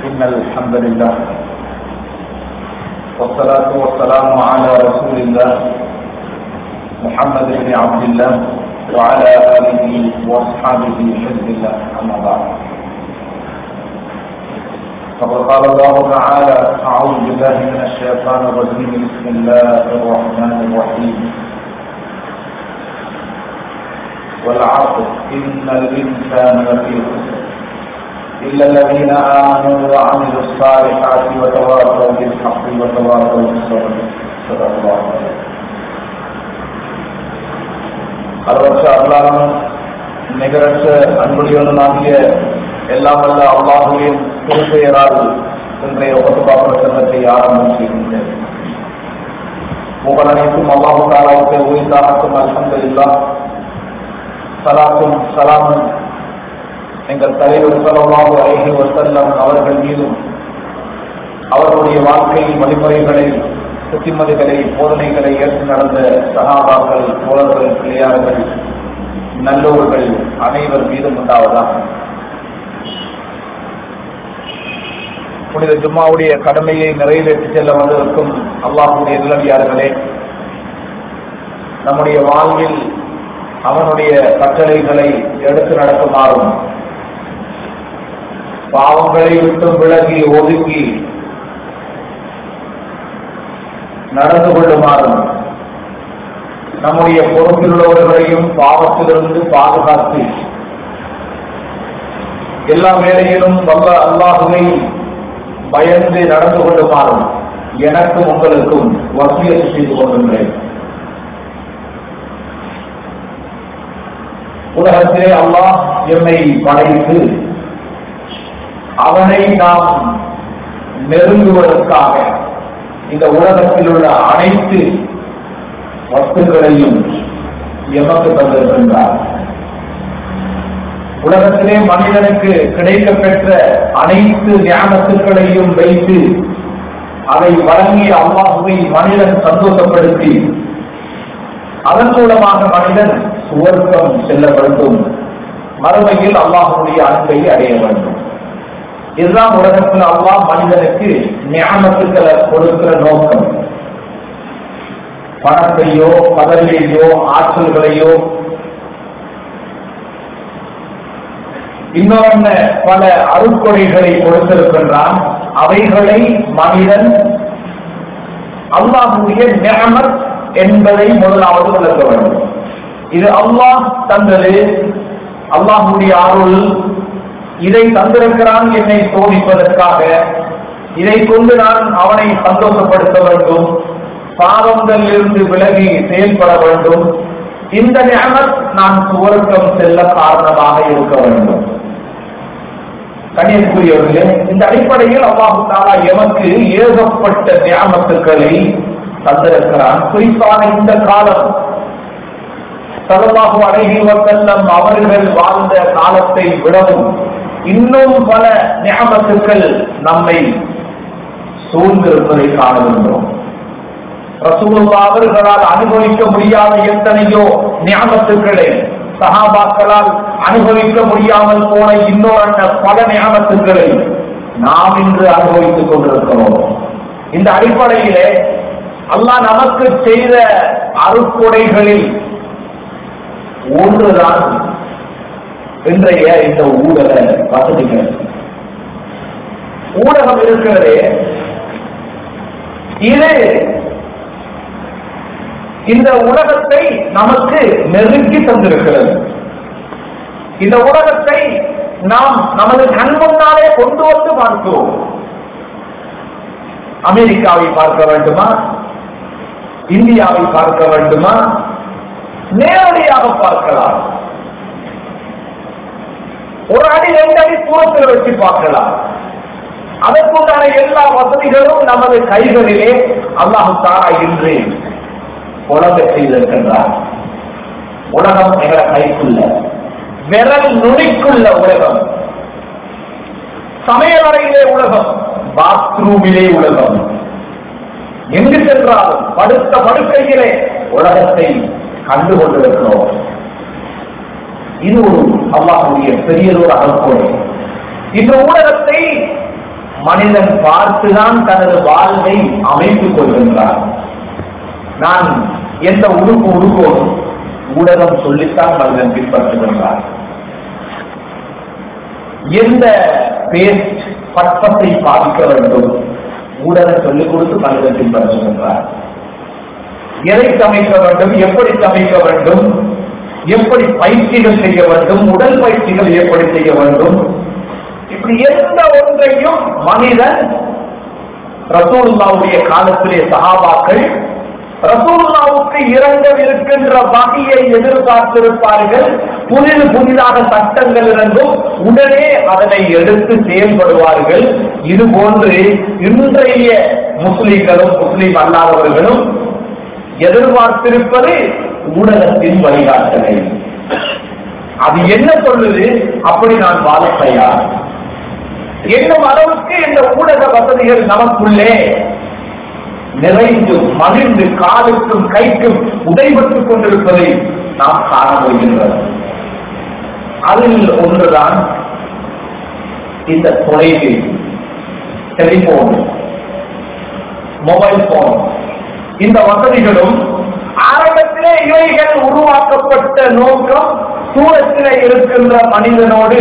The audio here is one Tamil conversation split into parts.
إن الحمد لله والصلاة والسلام على رسول الله محمد بن عبد الله وعلى آله وأصحابه حزب الله أما بعد فقد قال الله تعالى أعوذ بالله من الشيطان الرجيم بسم الله الرحمن الرحيم والعصر إن الإنسان لفي خسر إلا الذين آمنوا وعملوا الصالحات وتواصوا بالحق وتواصوا بالصبر صدق الله العظيم அளவற்ற அல்லாரும் நிகரற்ற அன்புடையவனாகிய எல்லாம் வல்ல அல்லாஹுவின் திருப்பெயரால் இன்றைய ஒத்துப்பா பிரசங்கத்தை ஆரம்பம் செய்கின்றேன் புகழனைக்கும் அல்லாஹு தாலாவுக்கு உயிர்த்தாகட்டும் அல்ஹம்துலில்லா சலாத்தும் சலாமும் எங்கள் தலைவர் சலவாஹு அலைஹி வசல்லம் அவர்கள் மீதும் அவர்களுடைய வாழ்க்கை வழிமுறைகளை புத்திமதிகளை போதனைகளை ஏற்று நடந்த சகாபாக்கள் தோழர்கள் பிள்ளையார்கள் நல்லோர்கள் அனைவர் மீதும் உண்டாவதாக புனித ஜும்மாவுடைய கடமையை நிறைவேற்றி செல்ல வந்திருக்கும் அல்லாஹுடைய நிலவியார்களே நம்முடைய வாழ்வில் அவனுடைய கட்டளைகளை எடுத்து நடக்குமாறும் பாவங்களை விட்டு விலகி ஒதுக்கி நடந்து கொள்ளுமாறும் நம்முடைய பொறுப்பிலுள்ளவர்களையும் பாவத்திலிருந்து பாதுகாத்து எல்லா வேலையிலும் வல்ல அல்லாஹுவை பயந்து நடந்து கொள்ளுமாறும் எனக்கும் உங்களுக்கும் வசிய செய்து கொள்கின்றேன் உலகத்திலே அல்லாஹ் எம்மை படைத்து அவனை நாம் நெருங்குவதற்காக இந்த உலகத்தில் உள்ள அனைத்து வஸ்துக்களையும் எமக்கு தந்திருக்கின்றார் உலகத்திலே மனிதனுக்கு கிடைக்க பெற்ற அனைத்து ஞானத்துக்களையும் வைத்து அதை வழங்கிய அல்லாஹுவை மனிதன் சந்தோஷப்படுத்தி அதன் மூலமாக மனிதன் சுவர்க்கம் செல்ல வேண்டும் மறுமையில் அல்லாஹுடைய அன்பை அடைய வேண்டும் இதுதான் உலகத்தில் அல்லாஹ் மனிதனுக்கு ஞானத்துக்களை கொடுக்கிற நோக்கம் பணத்தையோ பதவியையோ ஆற்றல்களையோ இன்னொன்னு பல அருட்கொடைகளை கொடுத்திருக்கின்றான் அவைகளை மனிதன் அல்லாஹுடைய ஞானத் என்பதை முதலாவது விளக்க வேண்டும் இது அல்லாஹ் தந்தது அல்லாஹுடைய அருள் இதை தந்திருக்கிறான் என்னை சோதிப்பதற்காக இதை கொண்டு நான் அவனை சந்தோஷப்படுத்த வேண்டும் பாவங்களில் இருந்து விலகி செயல்பட வேண்டும் இந்த ஞானத் நான் சுவர்க்கம் செல்ல காரணமாக இருக்க வேண்டும் கண்ணியத்துக்குரியவர்களே இந்த அடிப்படையில் அல்லாஹு தாலா எமக்கு ஏகப்பட்ட ஞாபகத்துக்களை தந்திருக்கிறான் குறிப்பான இந்த காலம் சலவாகு அழகி வசல்லம் அவர்கள் வாழ்ந்த காலத்தை விடவும் இன்னும் பல ஞாபகத்துக்கள் நம்மை சூழ்ந்திருப்பதை காணுகின்றோம் ரசூலுல்லா அவர்களால் அனுபவிக்க முடியாத எத்தனையோ ஞாபகத்துக்களை சகாபாக்களால் அனுபவிக்க முடியாமல் போன இன்னொரு பல ஞாபகத்துக்களை நாம் இன்று அனுபவித்துக் கொண்டிருக்கிறோம் இந்த அடிப்படையிலே அல்லாஹ் நமக்கு செய்த அருட்கொடைகளில் ஒன்றுதான் இன்றைய இந்த ஊடக வசதிகள் ஊடகம் இருக்கிறதே இது இந்த உலகத்தை நமக்கு நெருக்கி தந்திருக்கிறது இந்த உலகத்தை நாம் நமது கண் முன்னாலே கொண்டு வந்து பார்க்கிறோம் அமெரிக்காவை பார்க்க வேண்டுமா இந்தியாவை பார்க்க வேண்டுமா நேரடியாக பார்க்கலாம் ஒரு அடி ரெண்டு அடி தூரத்தில் வச்சு பார்க்கலாம் அதற்குண்டான எல்லா வசதிகளும் நமது கைகளிலே அல்லாஹு தாரா இன்று உலக செய்திருக்கின்றார் உலகம் எங்கள கைக்குள்ள விரல் நுனிக்குள்ள உலகம் சமையலறையிலே உலகம் பாத்ரூமிலே உலகம் எங்கு சென்றாலும் படுத்த படுக்கையிலே உலகத்தை கண்டு கொண்டிருக்கிறோம் இது ஒரு அல்லாஹுடைய பெரியதொரு அகப்போடு இந்த ஊடகத்தை மனிதன் பார்த்துதான் தனது வாழ்வை அமைத்துக் கொள்கின்றான் நான் எந்த உடுப்பு உடுப்போம் ஊடகம் சொல்லித்தான் மனிதன் பின்பற்றுகின்றான் எந்த பேஸ்ட் பட்பத்தை பாதிக்க வேண்டும் ஊடகம் சொல்லிக் கொடுத்து மனிதன் பின்பற்றுகின்றார் எதை சமைக்க வேண்டும் எப்படி சமைக்க வேண்டும் எப்படி பயிற்சிகள் செய்ய வேண்டும் உடல் பயிற்சிகள் எப்படி செய்ய வேண்டும் இப்படி எந்த ஒன்றையும் மனிதன் ரசூலுல்லாவுடைய காலத்திலே சகாபாக்கள் ரசூலுல்லாவுக்கு இறங்கவிருக்கின்ற வகையை எதிர்பார்த்திருப்பார்கள் புதிது புதிதாக சட்டங்கள் இருந்தும் உடனே அதனை எடுத்து செயல்படுவார்கள் இது போன்று இன்றைய முஸ்லிம்களும் முஸ்லிம் அல்லாதவர்களும் எதிர்பார்த்திருப்பது ஊடகத்தின் வழிகாட்டலை அது என்ன சொல்லுது அப்படி நான் வாழ தயார் என்னும் அளவுக்கு இந்த ஊடக வசதிகள் நமக்குள்ளே நிறைந்து மகிழ்ந்து காலுக்கும் கைக்கும் உடைபட்டுக் கொண்டிருப்பதை நாம் காண முடிகின்றது அதில் ஒன்றுதான் இந்த தொலைபேசி டெலிபோன் மொபைல் போன் இந்த வசதிகளும் ஆரம்பத்திலே இவைகள் உருவாக்கப்பட்ட நோக்கம் தூரத்திலே இருக்கின்ற மனிதனோடு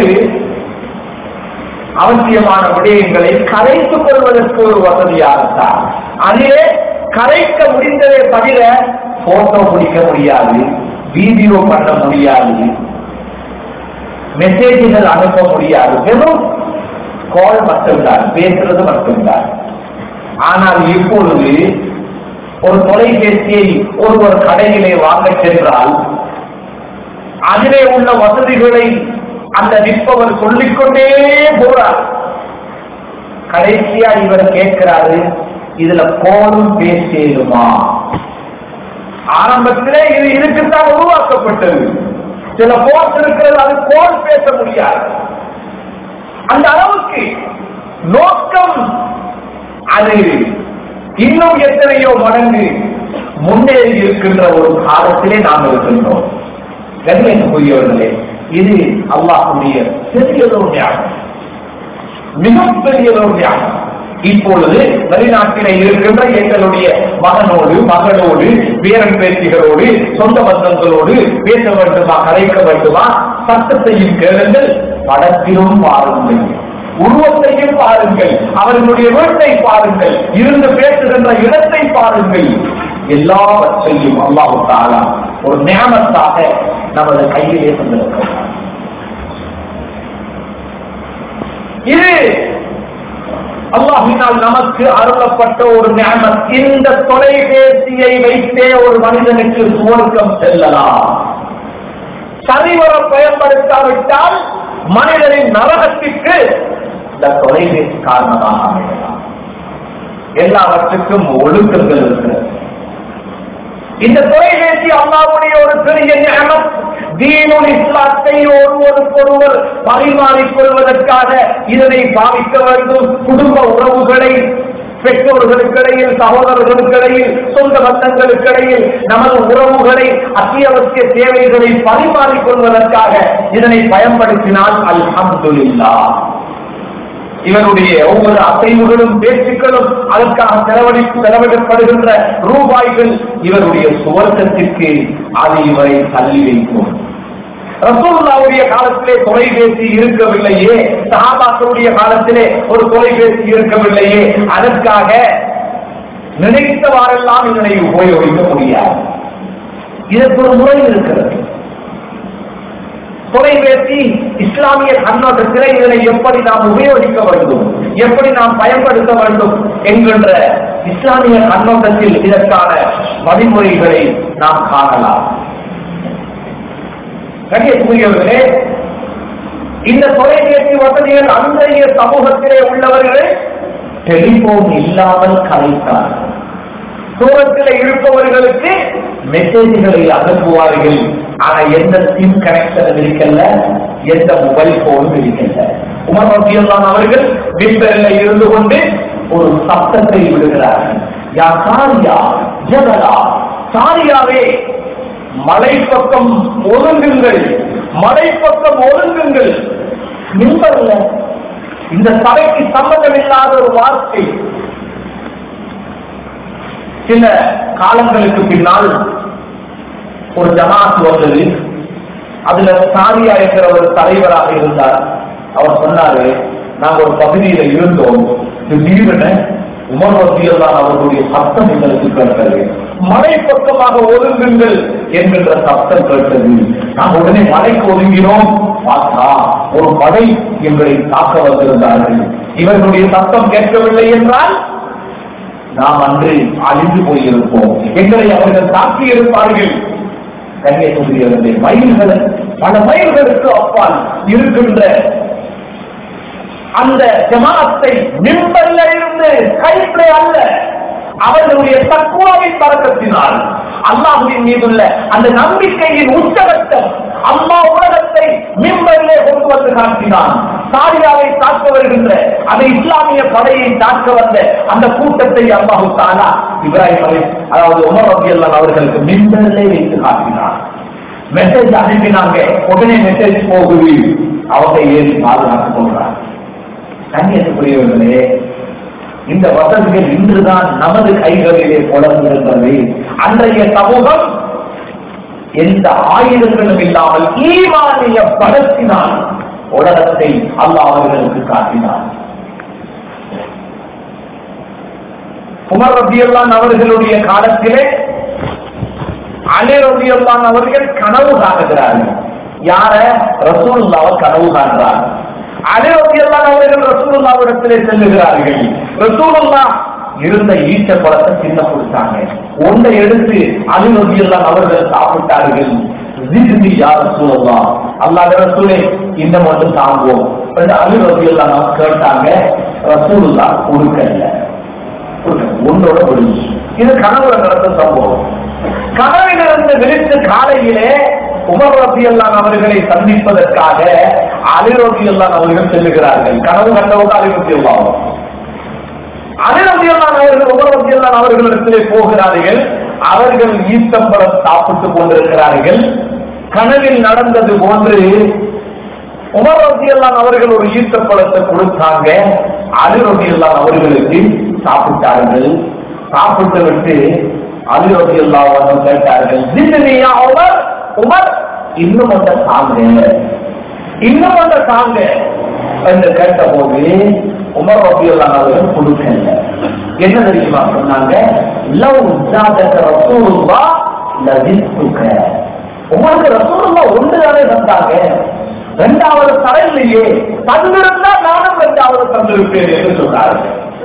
அவசியமான விடயங்களை கரைத்துக் கொள்வதற்கு ஒரு வசதியாகத்தான் அதிலே கரைக்க முடிந்ததை தவிர போட்டோ பிடிக்க முடியாது வீடியோ பண்ண முடியாது மெசேஜ்கள் அனுப்ப முடியாது வெறும் கால் மட்டும்தான் பேசுறது மட்டும்தான் ஆனால் இப்பொழுது ஒரு தொலைபேசியை ஒருவர் கடையிலே வாங்க சென்றால் அதிலே உள்ள வசதிகளை அந்த விற்பவர் சொல்லிக்கொண்டே போறார் கடைசியா இவர் கேட்கிறாரு இதுல கோலும் பேசிடுமா ஆரம்பத்திலே இது இதுக்குத்தான் உருவாக்கப்பட்டது சில போர்ஸ் இருக்கிறது அது கோல் பேச முடியாது அந்த அளவுக்கு நோக்கம் அது இன்னும் எத்தனையோ மடங்கு முன்னேறி இருக்கின்ற ஒரு காலத்திலே நாம் இருக்கின்றோம் கண்ணியத்துக்குரியவர்களே இது அல்லாஹுடைய பெரியதொரு ஞானம் மிகப்பெரியதொரு ஞானம் இப்பொழுது வெளிநாட்டிலே இருக்கின்ற எங்களுடைய மகனோடு மகளோடு பேரன் பேத்திகளோடு சொந்த பந்தங்களோடு பேச வேண்டுமா கலைக்க வேண்டுமா சத்தத்தையும் கேளுங்கள் படத்திலும் பாருங்கள் உருவத்தையும் பாருங்கள் அவர்களுடைய வீட்டை பாருங்கள் இருந்து பேசுகின்ற இடத்தை பாருங்கள் எல்லாவற்றையும் அல்லாஹு தாலா ஒரு ஞானத்தாக நமது கையிலே தந்திருக்கிறார் இது அல்லாஹினால் நமக்கு அருளப்பட்ட ஒரு ஞானம் இந்த தொலைபேசியை வைத்தே ஒரு மனிதனுக்கு சுவர்க்கம் செல்லலாம் சரிவர பயன்படுத்தாவிட்டால் மனிதனின் நரகத்திற்கு இந்த தொலைபேசி காரணமாக அமையலாம் எல்லாவற்றுக்கும் ஒழுக்கங்கள் இருக்கிறது இந்த தொலைபேசி அல்லாவுடைய ஒரு பெரிய ஞானம் தீனுல் இஸ்லாத்தை ஒருவருக்கொருவர் பரிமாறிக் கொள்வதற்காக இதனை பாவிக்க வேண்டும் குடும்ப உறவுகளை பெற்றோர்களுக்கிடையில் சகோதரர்களுக்கிடையில் சொந்த பந்தங்களுக்கிடையில் நமது உறவுகளை அத்தியாவசிய தேவைகளை பரிமாறிக் கொள்வதற்காக இதனை பயன்படுத்தினால் அல்ஹம்துலில்லா இவருடைய ஒவ்வொரு அசைவுகளும் பேச்சுக்களும் அதற்காக செலவழி செலவிடப்படுகின்ற ரூபாய்கள் இவருடைய சுவர்க்கத்திற்கு அது இவரை தள்ளி வைக்கும் ரசூல்லாவுடைய காலத்திலே தொலைபேசி இருக்கவில்லையே சஹாபாக்களுடைய காலத்திலே ஒரு தொலைபேசி இருக்கவில்லையே அதற்காக நினைத்தவாறெல்லாம் இதனை உபயோகிக்க முடியாது இதற்கு ஒரு முறை இருக்கிறது தொலைபேசி இஸ்லாமிய கண்ணோட்டத்திலே இதனை எப்படி நாம் உபயோகிக்க வேண்டும் எப்படி நாம் பயன்படுத்த வேண்டும் என்கின்ற இஸ்லாமிய கண்ணோட்டத்தில் இதற்கான வழிமுறைகளை நாம் காணலாம் கண்ணியத்துக்குரியவர்களே இந்த தொலைபேசி வசதிகள் அன்றைய சமூகத்திலே உள்ளவர்கள் டெலிபோன் இல்லாமல் கலைத்தார் தூரத்தில் இருப்பவர்களுக்கு மெசேஜ்களை அனுப்புவார்கள் ஆனா எந்த சிம் கனெக்ஷன் இருக்கல எந்த மொபைல் போனும் இருக்கல உமர் ரபியுல்லான் அவர்கள் விம்பரில் இருந்து கொண்டு ஒரு சப்தத்தை விடுகிறார்கள் யா சாரியா ஜகலா சாரியாவே மலை பக்கம் ஒதுங்குங்கள் மலை பக்கம் ஒதுங்குங்கள் மின்பர்ல இந்த சபைக்கு சம்பந்தம் இல்லாத ஒரு வார்த்தை சில காலங்களுக்கு பின்னால் ஒரு ஜமாத் வந்தது அதுல சாரியா என்கிற ஒரு தலைவராக இருந்தார் அவர் சொன்னாரு நாங்க ஒரு பகுதியில இருந்தோம் திடீரென உமர் வசியல்லான் அவர்களுடைய சத்தம் எங்களுக்கு கேட்டது மலை பக்கமாக ஒதுங்குங்கள் என்கின்ற சத்தம் கேட்டது நாம் உடனே மலைக்கு ஒதுங்கினோம் பார்த்தா ஒரு படை எங்களை தாக்க வந்திருந்தார்கள் இவர்களுடைய சத்தம் கேட்கவில்லை என்றால் நாம் அன்று அழிந்து போயிருப்போம் எங்களை அவர்கள் தாக்கி இருப்பார்கள் கன்னியாகுமரி மயில்கள் பல மைல்களுக்கு அப்பால் இருக்கின்ற அந்த ஜமாத்தை மின்பல்ல இருந்து கைப்பிழை அல்ல அவர்களுடைய தக்குவாவின் பறக்கத்தினால் அல்லாஹுவின் மீதுள்ள அந்த நம்பிக்கையின் உச்சகட்டம் அம்மா உலகத்தை மின்பல்லே கொண்டு வந்து காட்டினான் சாரியாவை தாக்க வருகின்ற அந்த இஸ்லாமிய படையை தாக்க வந்த அந்த கூட்டத்தை அல்லாஹு தாலா இப்ராஹிம் அலி அதாவது உமர் ரபி அவர்களுக்கு மின்பல்லே வைத்து காட்டினான் மெசேஜ் அனுப்பினாங்க உடனே மெசேஜ் போகுது அவங்க ஏறி பாதுகாத்துக் கொள்றாங்க கண்ணியத்துக்குரியவர்களே இந்த வசதிகள் இன்றுதான் நமது கைகளிலே புலர்ந்திருந்தது அன்றைய சமூகம் எந்த ஆயுதங்களும் இல்லாமல் ஈமானிய பலத்தினால் உலகத்தை அல்லாஹ் அவர்களுக்கு காட்டினார் உமர் ரபியல்லான் அவர்களுடைய காலத்திலே அலி ரபியல்லான் அவர்கள் கனவு காணுகிறார்கள் யார ரசூலுல்லாவை கனவு காண்றார் அலி ரபியல்லான் அவர்கள் ரசூலுல்லாவிடத்திலே செல்லுகிறார்கள் ரசூலுல்லா இருந்த ஈச்ச பழத்தை சின்ன கொடுத்தாங்க ஒன்றை எடுத்து அலி ரபியல்லான் அவர்கள் சாப்பிட்டார்கள் ஜித்னி யா ரசூலுல்லா அல்லாஹ் ரசூலே இந்த மட்டும் தாங்குவோம் அலி ரபியல்லான் கேட்டாங்க ரசூலுல்லா கொடுக்கல ஒன்றோட முடிஞ்சு இது கனவுல நடந்த சம்பவம் கனவிலிருந்து விழித்து காலையிலே உமர் ரபி அல்லான் அவர்களை சந்திப்பதற்காக அலிரபி அல்லான் அவர்கள் செல்லுகிறார்கள் கனவு கண்டவங்க அலிரபி அல்லாம் அலிரபி அல்லான் அவர்கள் உமர் ரபி அல்லான் அவர்களிடத்திலே போகிறார்கள் அவர்கள் ஈத்தம்பழம் சாப்பிட்டுக் கொண்டிருக்கிறார்கள் கனவில் நடந்தது போன்று உமர் ரபியல்லான் அவர்கள் ஒரு ஈர்த்தப்பழத்தை கொடுத்தாங்க அலி ரபியல்லான் அவர்களுக்கு சாப்பிட்டார்கள் சாப்பிட்டு விட்டு அலி ரபியல்லான் கேட்டார்கள் ஜிந்தனியா உமர் உமர் இன்னும் ஒன்ற சாங்க இன்னும் ஒன்ற சாங்க என்று கேட்ட போது உமர் ரபியல்லான் அவர்கள் கொடுக்கல என்ன தெரியுமா சொன்னாங்க லவ் ஜாதக ரசூலுல்லா லதித்துக்க உங்களுக்கு ரசூலுல்லா ஒன்று தானே தந்தாங்க இரண்டாவது தரையிலேயே தந்திருந்தால் நானும் இரண்டாவது தந்திருப்பேன் என்று சொன்னார்கள்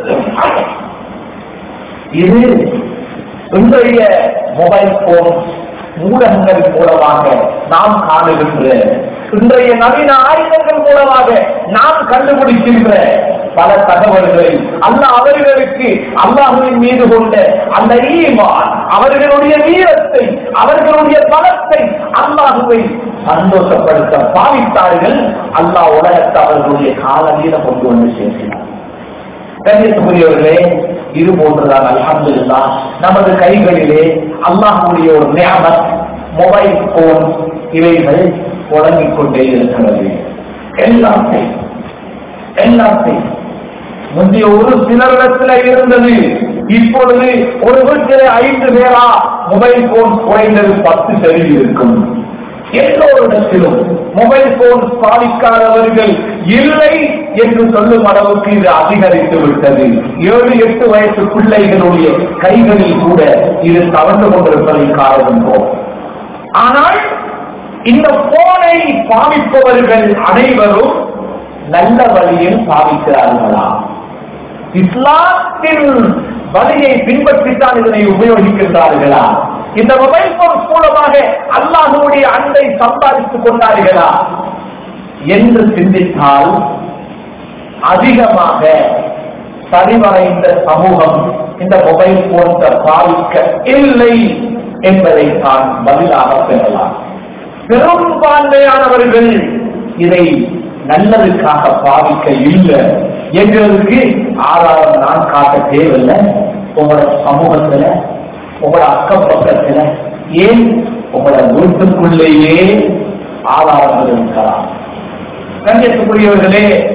இது இன்றைய மொபைல் போன் ஊடகங்கள் மூலமாக நாம் காணுகின்ற இன்றைய நவீன ஆயுதங்கள் மூலமாக நாம் கண்டுபிடிக்கின்ற பல தகவல்களை அல்ல அவர்களுக்கு அல்லாஹுவின் மீது கொண்ட அந்த ஈமான் அவர்களுடைய வீரத்தை அவர்களுடைய பலத்தை அல்லாஹுவை சந்தோஷப்படுத்த பாவித்தார்கள் அல்லாஹ் உலகத்தை அவர்களுடைய காலநீர கொண்டு வந்து சேர்க்கிறார் கண்ணியத்துக்குரியவர்களே இது போன்றுதான் அல்ஹம்துல்லா நமது கைகளிலே அல்லாஹுடைய ஒரு நியாமத் மொபைல் போன் இவைகள் புழங்கிக் கொண்டே இருக்கிறது எல்லாத்தையும் எல்லாத்தையும் முந்தைய ஒரு சிலரிடத்துல இருந்தது இப்பொழுது ஒரு வீட்டிலே ஐந்து பேரா மொபைல் போன் குறைந்தது பத்து செலவு இருக்கும் எல்லோரிடத்திலும் மொபைல் போன் பாதிக்காதவர்கள் இல்லை என்று சொல்லும் அளவுக்கு இது அதிகரித்து விட்டது ஏழு எட்டு வயசு பிள்ளைகளுடைய கைகளில் கூட இது தவறு கொண்டிருப்பதை காணுகின்றோம் ஆனால் இந்த போனை பாவிப்பவர்கள் அனைவரும் நல்ல வழியில் பாவிக்கிறார்களா இஸ்லாத்தின் வழியை பின்பற்றித்தான் இதனை உபயோகிக்கின்றார்களா இந்த மொபைல் போன் மூலமாக அல்லாஹுடைய அன்பை சம்பாதித்துக் கொண்டார்களா என்று சிந்தித்தால் அதிகமாக சரிவடைந்த சமூகம் இந்த மொபைல் போன்ற பாதிக்க இல்லை என்பதை தான் பதிலாக பெறலாம் பெரும்பான்மையானவர்கள் இதை நல்லதுக்காக பாவிக்க இல்லை எங்களுக்கு ஆதாரம் நான் காட்ட தேவையில்லை உங்களோட சமூகத்துல உங்களோட அக்கம் பக்கத்துல ஏன் உங்களோட வீட்டுக்குள்ளேயே ஆதாரங்கள் இருக்கலாம் கண்ணியத்துக்குரியவர்களே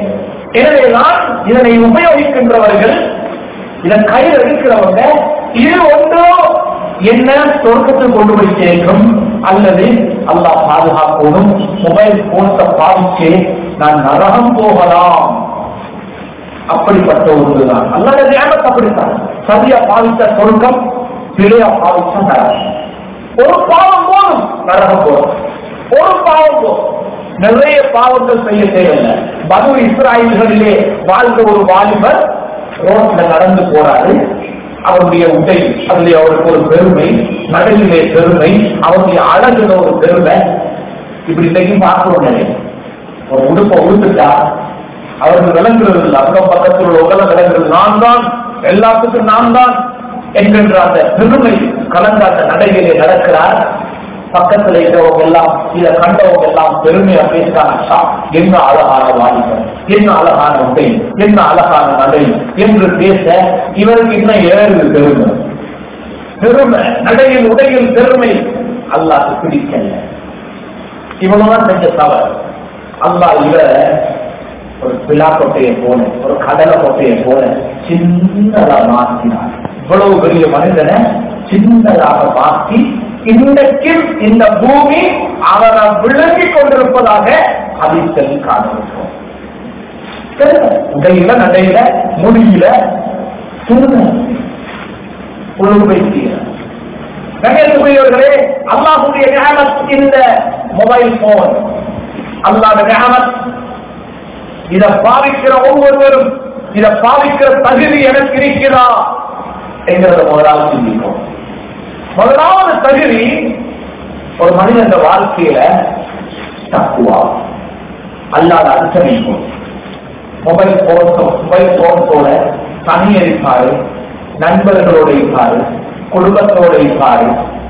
எனவேதான் இதனை உபயோகிக்கின்றவர்கள் இதன் கையில் இருக்கிறவங்க இது ஒன்றோ என்ன சொர்க்கத்தில் கொண்டு போய் சேர்க்கும் அல்லது அல்லாஹ் பாதுகாக்கணும் மொபைல் போன்ஸை பாதிச்சு நான் நரகம் போகலாம் அப்படிப்பட்ட ஒன்றுதான் அல்லாத ஞாபகத்தை அப்படித்தான் சரியா பாதித்த சொர்க்கம் பிழையா பாதித்த நரகம் ஒரு பாவம் போதும் நரகம் போதும் ஒரு பாவம் போதும் நிறைய பாவங்கள் செய்ய தேவையில்லை பனு இஸ்ராயல்களிலே வாழ்ந்த ஒரு வாலிபர் ரோட்ல நடந்து போறாரு அவருடைய உடை அதிலே அவருக்கு ஒரு பெருமை நடையிலே பெருமை அவருடைய அழகுல ஒரு பெருமை இப்படி இன்னைக்கு பார்க்கிறோம் நிறைய ஒரு உடுப்பை உடுத்துட்டா அவருக்கு விளங்குறது இல்லை அக்கம் பக்கத்தில் உள்ள உடல விளங்குறது நான் தான் எல்லாத்துக்கும் நான் தான் என்கின்ற அந்த பெருமை கலந்த அந்த நடையிலே நடக்கிறார் பக்கத்துல இருக்கிறவங்க எல்லாம் இதை கண்டவங்க எல்லாம் பெருமையா பேசுறாங்க என்ன அழகான வாலிபர் என்ன அழகான உடை என்ன அழகான நடை என்று பேச இவருக்கு இன்னும் ஏழு பெருமை பெருமை நடையில் உடையில் பெருமை அல்லாஹ் பிடிக்கல இவ்வளவுதான் செஞ்ச தவறு அல்லாஹ் இவரை ஒரு பிலா கொட்டையை போல ஒரு கடலை கொட்டையை போல சின்னதா மாற்றினார் இவ்வளவு பெரிய மனிதனை சின்னதாக மாற்றி இன்றைக்கும் இந்த பூமி அவரை விளங்கிக் கொண்டிருப்பதாக அதிர்ச்சல் காண்பிக்கும் உடையில நடையில முடியில சின்ன உழுவை கண்ணியத்துக்குரியவர்களே அல்லாஹுடைய ஞானத் இந்த மொபைல் போன் அல்லாத ஞானத் இதை பாவிக்கிற ஒவ்வொருவரும் இதை பாவிக்கிற தகுதி எனக்கு இருக்கிறா என்கிறத முதலாவது சிந்திக்கும் முதலாவது தகுதி ஒரு மனிதன் வாழ்க்கையில தக்குவா அல்லாத அர்ச்சனைக்கும் மொபைல் போன் மொபைல் போன்ஸோட தனி இருப்பாரு நண்பர்களோட இருப்பாரு குடும்பத்தோட இருப்பாரு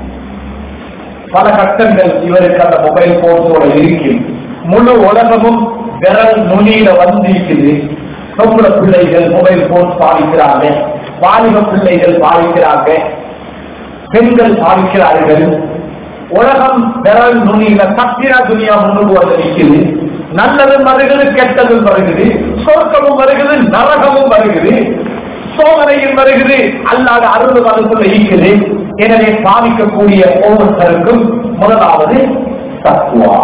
பல கட்டங்கள் இவருக்கு அந்த மொபைல் போன்ஸோட இருக்கு முழு உலகமும் விரல் நுனியில வந்து இருக்குது பொம்பளை பிள்ளைகள் மொபைல் போன் பாதிக்கிறாங்க வாலிப பிள்ளைகள் பாதிக்கிறாங்க பெண்கள் பாதிக்கிறார்கள் உலகம் விரல் நுனியில சத்திரா துணியா முன்னுக்கு வந்து நிற்குது நல்லதும் வருகிறது கெட்டதும் வருகிறது சொர்க்கமும் வருகிறது நரகமும் வருகிறது சோதனையும் வருகிறது அல்லாத அருள் மனசுல இருக்குது எனவே பாவிக்கக்கூடிய ஒவ்வொருத்தருக்கும் முதலாவது தத்துவா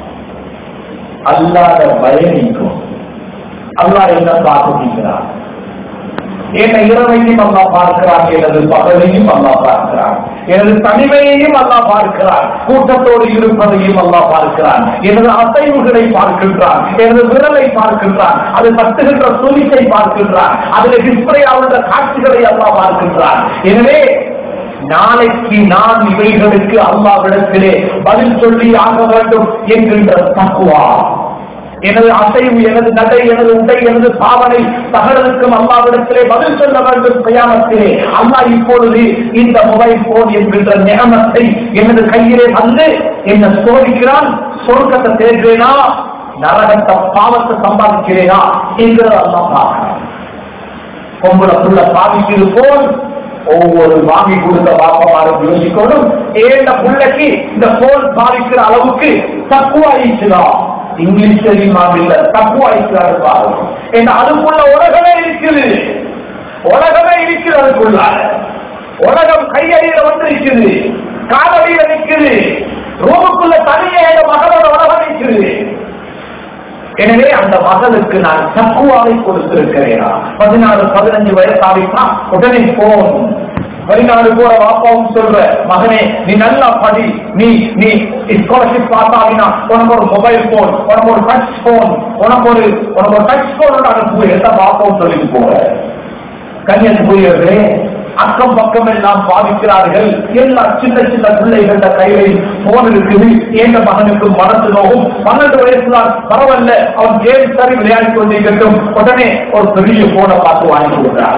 அல்லாத பயணிக்கும் அல்லாஹ் என்ன பார்க்கிறார் என்ன இரவையும் அல்லா பார்க்கிறார் எனது பகலையும் அல்லா பார்க்கிறார் எனது தனிமையையும் அல்லா பார்க்கிறார் கூட்டத்தோடு இருப்பதையும் அல்லா பார்க்கிறார் எனது அசைவுகளை பார்க்கின்றார் எனது விரலை பார்க்கின்றார் அது தட்டுகின்ற துணிக்கை பார்க்கின்றார் அதில் டிஸ்பிளே ஆகின்ற காட்சிகளை அல்லா பார்க்கின்றார் எனவே நாளைக்கு நான் இவைகளுக்கு அல்லாவிடத்திலே பதில் சொல்லி ஆக வேண்டும் என்கின்ற தக்குவா எனது அசைவு எனது நடை எனது உடை எனது பாவனை சகலருக்கும் அல்லாவிடத்திலே பதில் சொல்ல வேண்டும் பிரயாணத்திலே அல்லா இப்பொழுது இந்த மொபைல் போன் என்கின்ற நியமத்தை எனது கையிலே வந்து என்ன சோதிக்கிறான் சொர்க்கத்தை தேர்கிறேனா நரகத்தை பாவத்தை சம்பாதிக்கிறேனா என்கிறது அல்லா பார்க்கிறான் பொம்பளை புள்ள பாவிக்கிறது போல் ஒவ்வொரு வாங்கி கொடுத்த பாப்பமாரும் யோசிக்கணும் ஏந்த புள்ளைக்கு இந்த போன் பாதிக்கிற அளவுக்கு தக்குவாயிச்சுதான் இங்கிலீஷ் தெரியுமா இல்ல தக்குவாயிச்சாரு பாருங்க ஏன்னா அதுக்குள்ள உலகமே இருக்குது உலகமே இருக்குது அதுக்குள்ள உலகம் கையடியில வந்து இருக்குது காதலியில நிக்குது ரூமுக்குள்ள தனியே மகளோட உலகம் நிக்குது எனவே அந்த மகளுக்கு நான் தக்குவாவை கொடுத்திருக்கிறேனா பதினாறு பதினஞ்சு வயசாவிட்டா உடனே போன் வெளிநாடு போற வாப்பாவும் சொல்ற மகனே நீ நல்லா படி நீ நீ ஸ்காலர்ஷிப் பாஸ் ஆகினா உனக்கு ஒரு மொபைல் போன் உனக்கு ஒரு டச் போன் உனக்கு ஒரு உனக்கு ஒரு டச் போன் அனுப்பு எந்த பாப்பாவும் சொல்லிட்டு போற கன்னியாகுமரியர்களே அக்கம் பக்கம் எல்லாம் பாதிக்கிறார்கள் எல்லா சின்ன சின்ன பிள்ளைகள கையில் போன் இருக்குது எந்த மகனுக்கு மனசு நோகும் பன்னெண்டு வயசுதான் பரவாயில்ல அவன் கேம் சரி விளையாடி கொண்டிருக்கட்டும் உடனே ஒரு பெரிய போனை பார்த்து வாங்கி கொடுக்கிறார்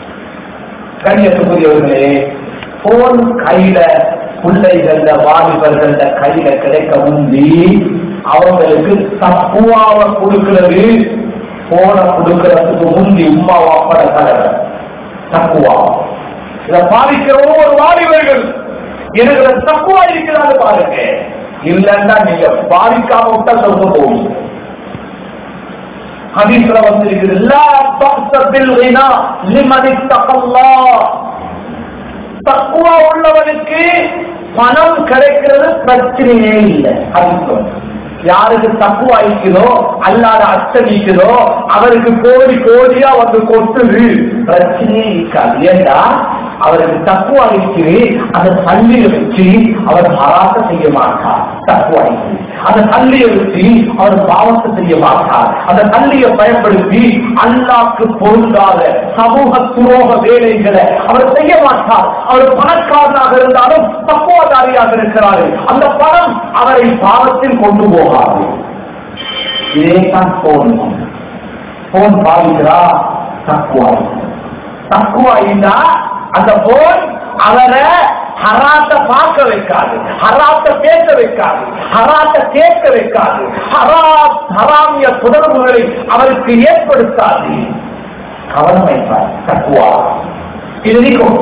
கண்ணியத்துக்குரியவர்களே போன் கையில பிள்ளைகள வாலிபர்கள கையில கிடைக்க முந்தி அவங்களுக்கு தப்புவாவை கொடுக்கிறது போன கொடுக்கிறதுக்கு முந்தி உமா வாப்பட தலைவர் தக்குவா இதை பாதிக்கிற ஒவ்வொரு வாலிபர்கள் எனக்கு தக்குவா இருக்கிறாங்க பாருங்க இல்லைன்னா நீங்க பாதிக்காம விட்டா சொல்ல போகும் ஹதீஸ்ல வந்திருக்குது லா பக்ஸ பில் கினா லிமன் இத்தகல்லாஹ் தக்குவா உள்ளவனுக்கு பணம் கிடைக்கிறது பிரச்சனையே இல்லை ஹதீஸ் வந்து. யாருக்கு தக்குவா இருக்குதோ அல்லாத அச்சடிக்குதோ அவருக்கு கோடி கோடியா வந்து கொட்டுது பிரச்சனையே இருக்காது ஏண்டா அவருக்கு தக்குவா இருக்குது அந்த தள்ளியை வச்சு அவர் ஹராத்த செய்ய மாட்டார் தக்குவா இருக்குது அந்த தள்ளியை வச்சு அவர் பாவத்தை செய்ய மாட்டார் அந்த தள்ளியை பயன்படுத்தி அல்லாக்கு பொருந்தாத சமூக துரோக வேலைகளை அவர் செய்ய மாட்டார் அவர் பணக்காரனாக இருந்தாலும் தக்குவதாரியாக இருக்கிறார் அந்த பணம் அவரை பாவத்தில் கொண்டு போகாது இதேதான் போன் போன் பாவிக்கிறா தக்குவா தக்குவா இருந்தா அந்த போன் அவரை ஹராத்த பார்க்க வைக்காது ஹராத்த பேச வைக்காது ஹராத்த கேட்க வைக்காது ஹராம் ஹராமிய தொடர்புகளை அவருக்கு ஏற்படுத்தாது கவனம் வைப்பார் தக்குவா இது நிற்கும்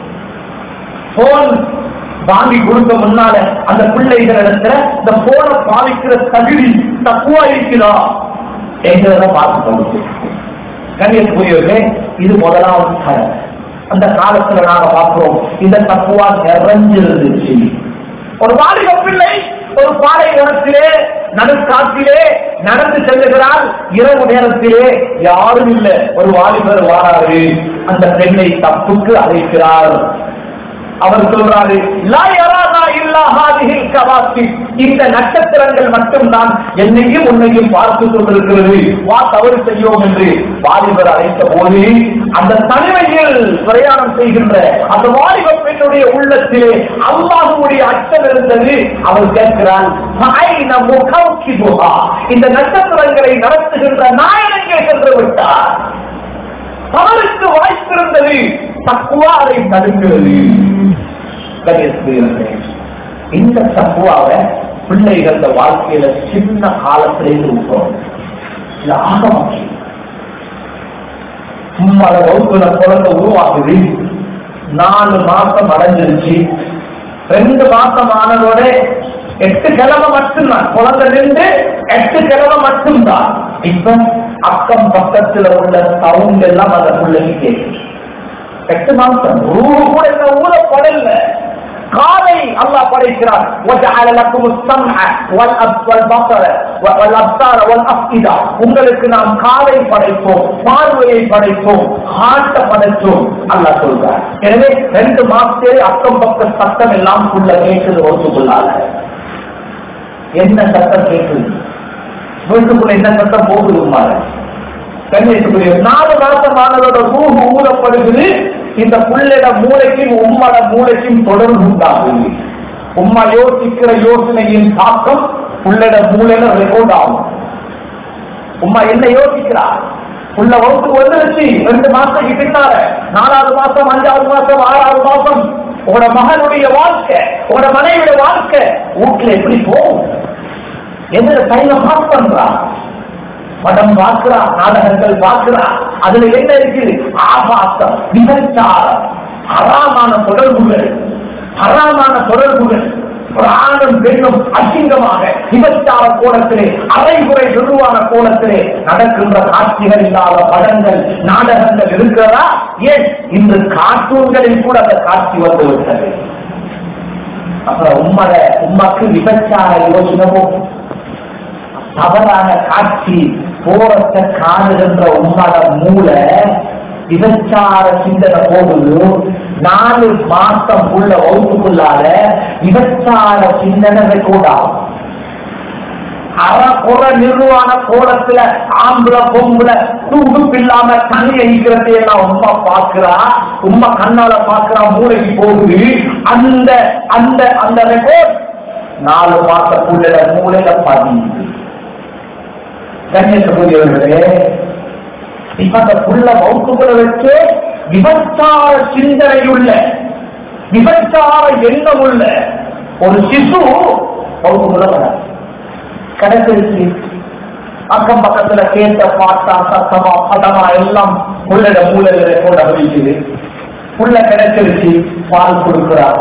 போன் வாங்கி கொடுக்க முன்னால அந்த பிள்ளைகள் இடத்துல இந்த போனை பாவிக்கிற தகுதி தக்குவா இருக்கிறா எங்கிறத பார்த்து கொண்டு கண்ணியத்துக்குரியவர்களே இது முதலாவது கடன் அந்த காலத்துல நாங்க பார்க்கிறோம் இந்த தக்குவா நிறைஞ்சிருந்துச்சு ஒரு வாலிப பிள்ளை ஒரு பாலை இடத்திலே நடுக்காட்டிலே நடந்து செல்லுகிறார் இரவு நேரத்திலே யாரும் இல்லை ஒரு வாலிபர் வாராரு அந்த பெண்ணை தப்புக்கு அழைக்கிறார் அவர் சொல்றாரு "லா யரானா இல்லா ஹாதிஹில் கவாசிப்." இந்த நட்சத்திரங்கள் மட்டும்தான் என்னையும் உன்னையும் பார்த்து கொண்டிருக்கிறது வா தவறு செய்யோம் என்று வாலிபர் அழைத்த போது அந்த தனிமையில் பிரயாணம் செய்கின்ற அந்த வாலிப பெண்ணுடைய உள்ளத்திலே அல்லாஹுடைய அச்சம் இருந்தது அவர் கேட்கிறான் "ஃபஐன முகௌகிதுஹா?" இந்த நட்சத்திரங்களை நடத்துகின்ற நாயனங்கே சென்று விட்டார் தவறுக்கு வாய்ப்பிருந்தது தக்குவா அதை தடுக்கிறது கணேசபுரியவர்களே, இந்த தக்குவாவை பிள்ளைகள் இந்த வாழ்க்கையில சின்ன காலத்திலேருந்து விட்டோம் இது ஆக முக்கியம் சும்மாத வகுப்புல குழந்தை உருவாகுது நாலு மாசம் அடைஞ்சிருச்சு ரெண்டு மாசம் ஆனதோட எட்டு கிழமை மட்டும்தான் குழந்தை நின்று எட்டு கிழமை மட்டும்தான் இப்ப அக்கம் பக்கத்துல உள்ள சவுண்ட் எல்லாம் அந்த பிள்ளைக்கு கேட்குது எட்டு மாசம் ரூ கூட இந்த ஊர படல காலை அல்லாஹ் படைக்கிறார் وَجَعَلَ لَكُمُ السَّمْعَ وَالْأَبْ- وَالْبَصَرَ وَالْأَبْصَارَ وَالْأَفْئِدَةَ உங்களுக்கு நாம் காதை படைத்தோம் பார்வையை படைத்தோம் ஹார்ட்ட படைத்தோம் அல்லாஹ் சொல்றார் எனவே ரெண்டு மாசத்திலே அக்கம் பக்க சத்தம் எல்லாம் உள்ள கேட்குது ஒத்துக்குள்ளால என்ன சத்தம் கேட்குது வீட்டுக்குள்ள என்ன சத்தம் போகுது உமாறு கண்ணியத்துக்குரிய நாலு மாசமானதோட ரூஹு ஊறப்படுகிறது இந்த புள்ளிட மூளைக்கும் உம்மட மூளைக்கும் தொடர்பு உண்டாகுது உம்மா யோசிக்கிற யோசனையின் தாக்கம் புள்ளிட மூளையில ரெக்கார்ட் ஆகும் உம்மா என்ன யோசிக்கிறா உள்ள வகுப்பு வந்துருச்சு ரெண்டு மாசத்துக்கு பின்னால நாலாவது மாசம் அஞ்சாவது மாசம் ஆறாவது மாசம் உங்களோட மகனுடைய வாழ்க்கை உங்களோட மனைவியோட வாழ்க்கை வீட்டுல எப்படி போகும் எந்த டைம் பாஸ் பண்றா படம் பார்க்கிறா நாடகங்கள் பார்க்கிறா அதுல என்ன இருக்குது ஆபாசம் விபச்சாரம் ஹராமான தொடர்புகள் ஹராமான தொடர்புகள் ஒரு ஆணும் பெண்ணும் அசிங்கமாக விபச்சார கோலத்திலே அரைகுறை நிர்வாண கோலத்திலே நடக்கின்ற காட்சிகள் இல்லாத படங்கள் நாடகங்கள் இருக்கிறதா ஏன் இன்று கார்ட்டூன்களில் கூட அந்த காட்சி வந்து விட்டது அப்புறம் உம்மட உம்மக்கு விபச்சார யோசனமோ தவறான காட்சி போறத்தை காணுகின்ற உம்மட மூளை விபச்சார சிந்தனை போகுது நாலு மாசம் உள்ள வகுப்புக்குள்ளால விபச்சார சிந்தனை ரெக்கார்ட் ஆகும் அறக்குற நிர்வாண கோலத்துல ஆம்பள பொம்பளை உடுப்பு இல்லாம தனி அழிக்கிறதை எல்லாம் உமா பாக்குறா உமா கண்ணால பாக்குறா மூளைக்கு போகுது அந்த அந்த அந்த ரெக்கார்ட் நாலு மாசத்துள்ள மூளையில பதியுது கண்ணியத்துக்குரியவர்களே இப்ப அந்த புள்ள வகுப்புகளை வச்சு விபச்சார சிந்தனையுள்ள விபச்சார எண்ணம் உள்ள ஒரு சிசு வகுப்புகளை வர கிடைச்சிருச்சு அக்கம் பக்கத்துல கேட்ட பாட்டா சத்தமா பதமா எல்லாம் உள்ளட மூலையில கொண்டு அழிக்குது புள்ள கிடைச்சிருச்சு பால் கொடுக்கிறா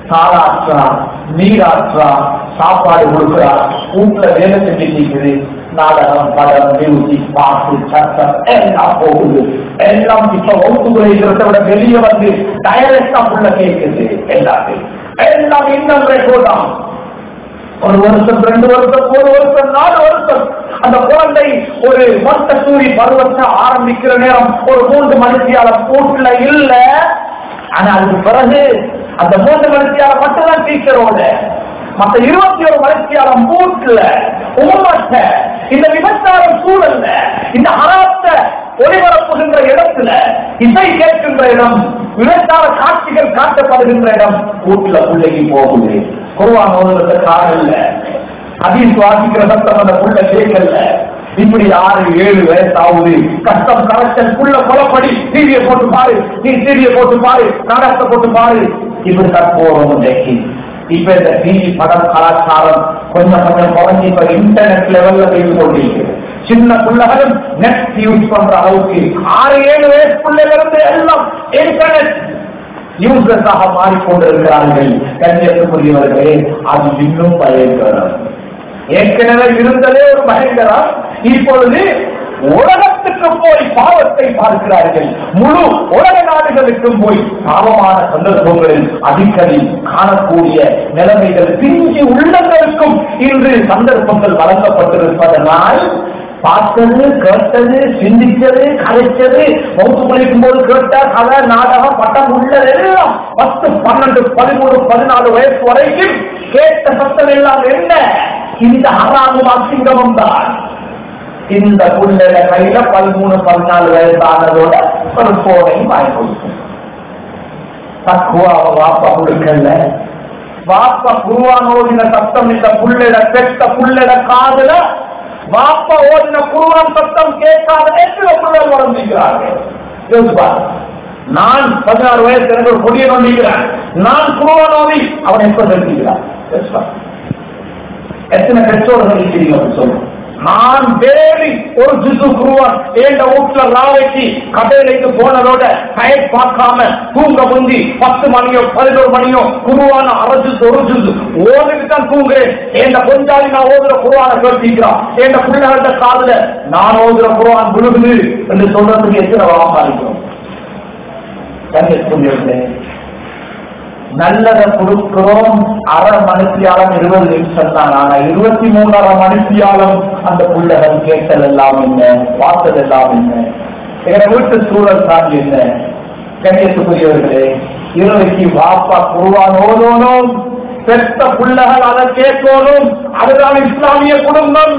தாளாற்றா நீராற்றா சாப்பாடு கொடுக்கிறா வீட்டுல வேலை செஞ்சுட்டு இருக்குது நாடகம் படம் மியூசிக் பாட்டு சட்டம் எல்லாம் போகுது எல்லாம் இப்ப வகுப்புகளை இருக்கிறத விட வெளியே வந்து டைரக்டா உள்ள கேட்குது எல்லாத்தையும் எல்லாம் இன்னும் ரெக்கார்டாம் ஒரு வருஷம் ரெண்டு வருஷம் ஒரு வருஷம் நாலு வருஷம் அந்த குழந்தை ஒரு மொத்த சூரி பருவத்தை ஆரம்பிக்கிற நேரம் ஒரு மூன்று மணித்தியால கூட்டுல இல்ல ஆனா அதுக்கு பிறகு அந்த மூன்று மணித்தியால மட்டும்தான் டீச்சரோட மத்த இருபத்தி ஒரு மணித்தியாலம் மூட்டுல உமட்ட இந்த விபச்சாரம் சூழல்ல இந்த ஹராத்த ஒளிபரப்புகின்ற இடத்துல இசை கேட்கின்ற இடம் விபச்சார காட்சிகள் காட்டப்படுகின்ற இடம் வீட்டுல பிள்ளைக்கு போகுது குருவான் ஓதுறது காரணம் இல்ல அதில் சுவாசிக்கிற சத்தம் அந்த புள்ள கேட்கல இப்படி ஆறு ஏழு வயசு ஆகுது கஷ்டம் கலெக்ஷன் புள்ள கொலப்படி டிவியை போட்டு பாரு நீ டிவியை போட்டு பாரு நாடகத்தை போட்டு பாரு இப்படி தற்போதும் இன்றைக்கு இப்ப இந்த டிவி படம் கலாச்சாரம் கொஞ்சம் கொஞ்சம் குறைஞ்சி இப்ப இன்டர்நெட் லெவல்ல செய்து கொண்டிருக்கிறது சின்ன பிள்ளைகளும் நெட் யூஸ் பண்ற அளவுக்கு ஆறு ஏழு வயசு பிள்ளைகளிருந்து எல்லாம் இன்டர்நெட் யூசர்ஸாக மாறிக்கொண்டிருக்கிறார்கள் கண்ணியத்துக்குரியவர்களே அது இன்னும் பயங்கரம் ஏற்கனவே இருந்ததே ஒரு பயங்கரம் இப்பொழுது உலகத்துக்கு போய் பாவத்தை பார்க்கிறார்கள் முழு உலக நாடுகளுக்கும் போய் பாவமான சந்தர்ப்பங்களில் அடிக்கடி காணக்கூடிய நிலைமைகள் பிஞ்சி உள்ளங்களுக்கும் இன்று சந்தர்ப்பங்கள் வழங்கப்பட்டிருப்பதனால் பார்த்தது கேட்டது சிந்திச்சது கலைச்சது மௌத்து குளிக்கும் போது கேட்ட கதை நாடகம் பட்டம் உள்ளது எல்லாம் பத்து பன்னெண்டு பதிமூணு பதினாலு வயசு வரைக்கும் கேட்ட சத்தம் எல்லாம் என்ன இந்த ஹராமும் அசிங்கமும் தான் இந்த புள்ளட கையில பதிமூணு பதினாலு வயசானதோட ஒரு போனையும் வாங்கி கொடுக்கும் தக்குவா அவ வாப்பா கொடுக்கல வாப்பா குருவான் ஓடின சத்தம் இந்த புள்ளட பெத்த புள்ளட காதுல வாப்பா ஓடின குருவான் சத்தம் கேட்காத எத்தனை பிள்ளைகள் உடம்புகிறார்கள் யோசிப்பார் நான் பதினாறு வயசு எனக்கு ஒரு கொடியை நோண்டிக்கிறேன் நான் குருவான் ஓடி அவன் எப்ப தெரிஞ்சுக்கிறான் யோசிப்பார் எத்தனை பெற்றோர்கள் இருக்கிறீங்க சொல்லுங்க நான் வேலி ஒரு ஜிசு குருவான் ஏண்ட வீட்டுல ராவைக்கு கடையிலைக்கு போனதோட டயர் பார்க்காம தூங்க முந்தி பத்து மணியோ பதினோரு மணியோ குருவான அரசு ஒரு ஜிசு ஓதுக்கு தான் தூங்குறேன் ஏண்ட கொஞ்சாலி நான் ஓதுற குருவான கேட்டிருக்கிறான் ஏண்ட பிள்ளைகள்ட்ட காதுல நான் ஓதுற குருவான் விழுகுது என்று சொல்றதுக்கு எத்தனை வாமா இருக்கும் கண்ணியத்துக்குரியவர்களே நல்லதை கொடுக்கிறோம் அரை மணித்தியாலம் இருபது நிமிஷம் தான் ஆனா இருபத்தி மூணரை மணித்தியாலம் அந்த புள்ளகள் கேட்டல் எல்லாம் என்ன பார்த்தது எல்லாம் என்ன எங்க வீட்டு சூழல் தான் என்ன கண்ணியத்துக்குரியவர்களே இரவைக்கு வாப்பா குருவான் ஓதோனும் பெற்ற புள்ளகள் அதை கேட்கணும் அதுதான் இஸ்லாமிய குடும்பம்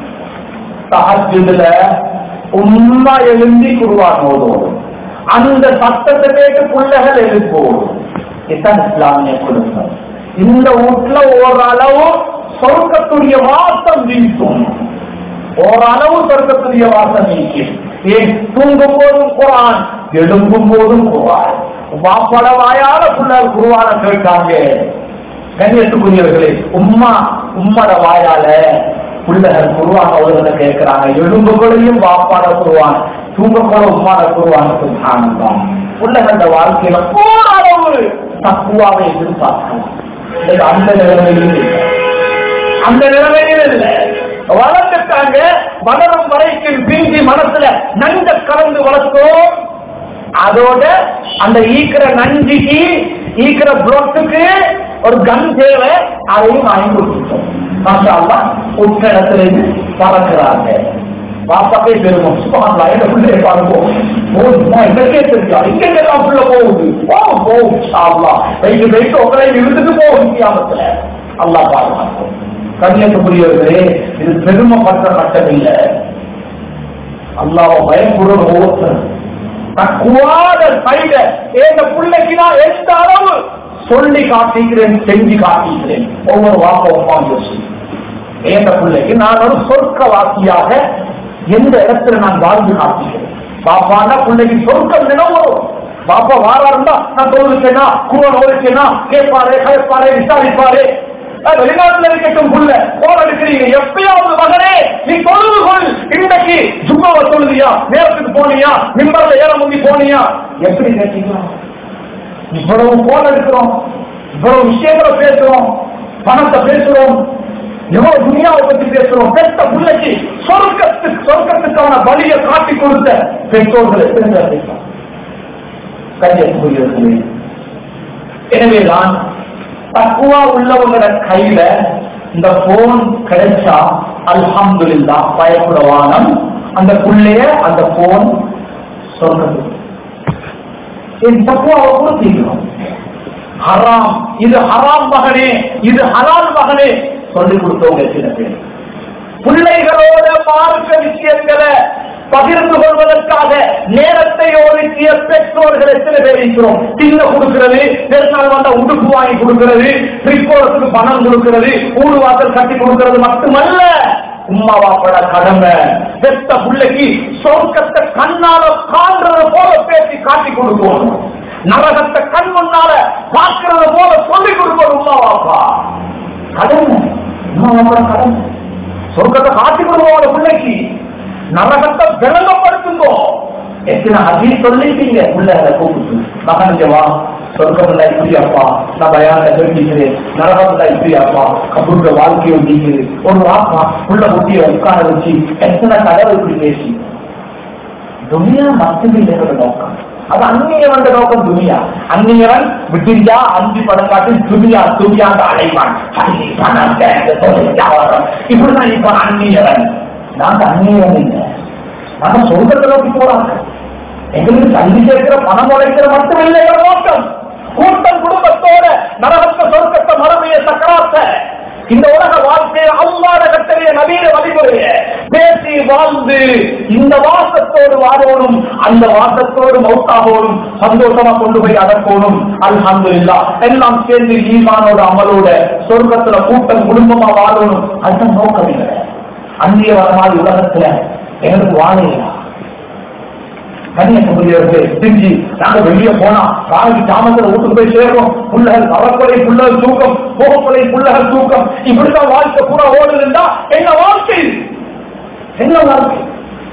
தஹஜுல உண்மை எழுந்தி குருவான் ஓதோனும் அந்த சத்தத்தை கேட்டு புள்ளகள் எழுப்போடும் இதுதான் இஸ்லாமிய குடும்பம் இந்த வீட்டுல ஓரளவு சொர்க்கத்துடைய வாசம் வீசும் ஓரளவு சொர்க்கத்துடைய வாசம் வீசும் ஏன் தூங்கும் போதும் குரான் எழும்பும் போதும் குரான் வாப்பட வாயால புள்ளர் குருவான கேட்டாங்க கண்ணியத்துக்குரியவர்களே உம்மா உம்மட வாயால புள்ளகள் குருவான உலகத்தை கேட்கிறாங்க எலும்புகளையும் வாப்பாட குருவான் தூங்கக்கூட உம்மாட குருவான சுல்தானம் புள்ளகள வாழ்க்கையில ஓரளவு தக்குவாவை எதிர்பார்க்கலாம் இது அந்த நிலைமையில் இல்லை. அந்த நிலைமையில் இல்லை வளர்ந்துட்டாங்க வளரும் வரைக்கும் பிஞ்சி மனசுல நஞ்ச கலந்து வளர்த்தோம் அதோட அந்த ஈக்கிற நஞ்சிக்கு ஈக்கிற புளோட்டுக்கு ஒரு கன் தேவை அதையும் வாங்கி கொடுத்துட்டோம் மாஷா அல்லாஹ் உச்ச இடத்துல இருந்து பறக்கிறாங்க பாப்பாக்கே பெருமம் சுபஹானல்லாஹ் என்ன பிள்ளை பார்ப்போம் போதுமா எனக்கே தெரியும் இங்க எல்லாம் புள்ள போகுது போகும் போகும் இன்ஷா அல்லாஹ் வைத்து வைத்து உங்களை இருந்துட்டு போகும் கியாமத்துல அல்லாஹ் பாதுகாக்கும் கண்ணியத்துக்குரியவர்களே இது பெருமைப்பட்ட கட்டம் இல்லை அல்லாஹ் பயப்படுற ஒவ்வொருத்தரும் தக்குவாத சைட எங்க பிள்ளைக்கு நான் எந்த அளவு சொல்லி காட்டிக்கிறேன் செஞ்சு காட்டிக்கிறேன் ஒவ்வொரு வாக்க உட்காந்து யோசி எந்த பிள்ளைக்கு நான் ஒரு சொர்க்க வாக்கியாக எந்த இடத்துல நான் வாழ்ந்து காட்டிக்கிறேன் பாப்பான்னா பிள்ளைக்கு சொர்க்கம் தினம் வரும் பாப்பா வாரா இருந்தா நான் தோல்விச்சேனா குருவன் ஓடிச்சேனா கேட்பாரு கலைப்பாரு விசாரிப்பாரு அஹ் வெளிநாட்டுல இருக்கட்டும் புள்ள போன் எடுக்கிறீங்க எப்பயாவது மகனே நீ தொழுது கொள் இன்றைக்கு ஜும்மாவை தொழுதியா நேரத்துக்கு போனியா மிம்பர்ல ஏற முந்தி போனியா எப்படி கேட்டீங்களா இவ்வளவு போன் எடுக்கிறோம் இவ்வளவு விஷயங்களை பேசுறோம் பணத்தை பேசுறோம் எவ்வளவு துணியாவை பத்தி பேசுறோம் பெத்த பிள்ளைக்கு சொர்க்கத்துக்கு சொர்க்கத்துக்கான வழியை காட்டி கொடுத்த பெற்றோர்கள் எத்தனை பேர் பேசுறோம் கண்ணியத்துக்குரியவர்களே எனவேதான் தக்குவா உள்ளவங்களோட கையில இந்த போன் கிடைச்சா அல்ஹம்துலில்லா பயப்படுவானம் அந்த புள்ளைய அந்த போன் சொர்க்கத்துக்கு என் தக்குவாவை கொடுத்தீங்களோம் ஹராம் இது ஹராம் மகனே இது ஹலால் மகனே சொல்லிக் கொடுத்தவங்க சில பேர் பிள்ளைகளோட மார்க்க விஷயங்களை பகிர்ந்து கொள்வதற்காக நேரத்தை ஒதுக்கிய பெற்றோர்கள் எத்தனை பேர் இருக்கிறோம் தின்ன கொடுக்கிறது பெருநாள் வந்தா உடுப்பு வாங்கி கொடுக்கிறது பிரிப்போரத்துக்கு பணம் கொடுக்கிறது ஊடு வாசல் கட்டி கொடுக்கிறது மட்டுமல்ல உம்மா வாப்பட கடமை பெத்த பிள்ளைக்கு சொர்க்கத்தை கண்ணால காண்றத போல பேசி காட்டி கொடுக்கணும் நரகத்தை கண் முன்னால பார்க்கறத போல சொல்லிக் கொடுக்கணும் உம்மா வாப்பா கடமை உம்மா வாப்பட கடமை சொர்க்கத்தை காட்டி கொடுவோம் பிள்ளைக்கு நரகத்தை விளங்கப்படுத்துங்கோ எத்தனை அதி சொல்லிட்டீங்க பிள்ளைகளை கூப்பிட்டு மகனுக்கு வா சொர்க்கம் இப்படி அப்பா நான் பயான தெரிஞ்சுக்கிறேன் நரகம் இப்படி அப்பா கபூர்ல வாழ்க்கையை நீக்குது ஒரு வாப்பா உள்ள குட்டியை உட்கார வச்சு எத்தனை கதவை இப்படி பேசி துனியா மட்டுமில்லையோட நோக்கம் அது அந்நியவன் நோக்கம் துனியா அந்நியவன் விட்டிஞ்சா அஞ்சு படம் காட்டி துனியா துனியாண்ட அலைவான் பள்ளி, பணம், பேங்க், தொழில், வியாபாரம். இப்படிதான் இப்ப அந்நியவன் நாங்க அந்நியவன் இல்லை நாங்க சொர்க்கத்தை நோக்கி போறாங்க எங்களுக்கு தள்ளி சேர்க்கிற பணம் உழைக்கிற மட்டும் இல்லை என்ற நோக்கம் கூட்டம் குடும்பத்தோட நரகத்த சொர்க்கத்தை மறுமைய சக்கராத்த இந்த உலக வாழ்க்கையை அல்லாத கட்டளைய நவீன வழிமுறைய பேசி வாழ்ந்து இந்த வாசத்தோடு வாழணும் அந்த வாசத்தோடு மௌத்தாவோடும் சந்தோஷமா கொண்டு போய் அடக்கணும் அல்ஹம்துலில்லா எல்லாம் சேர்ந்து ஈமானோட அமலோட சொர்க்கத்துல கூட்டம் குடும்பமா வாழணும் அதுதான் நோக்கம் இல்லை அந்நிய வரமாதி உலகத்துல எங்களுக்கு வாழையா கன்னியாகுமரியவர்களே செஞ்சு நாங்க வெளியே போனா காலைக்கு தாமத்தில் வீட்டுக்கு போய் சேர்றோம் புள்ளகள் வரப்படை புள்ளகள் தூக்கம் போகப்படை புள்ளகள் தூக்கம் இப்படிதான் வாழ்க்கை பூரா ஓடுதுண்டா என்ன வாழ்க்கை என்ன வாழ்க்கை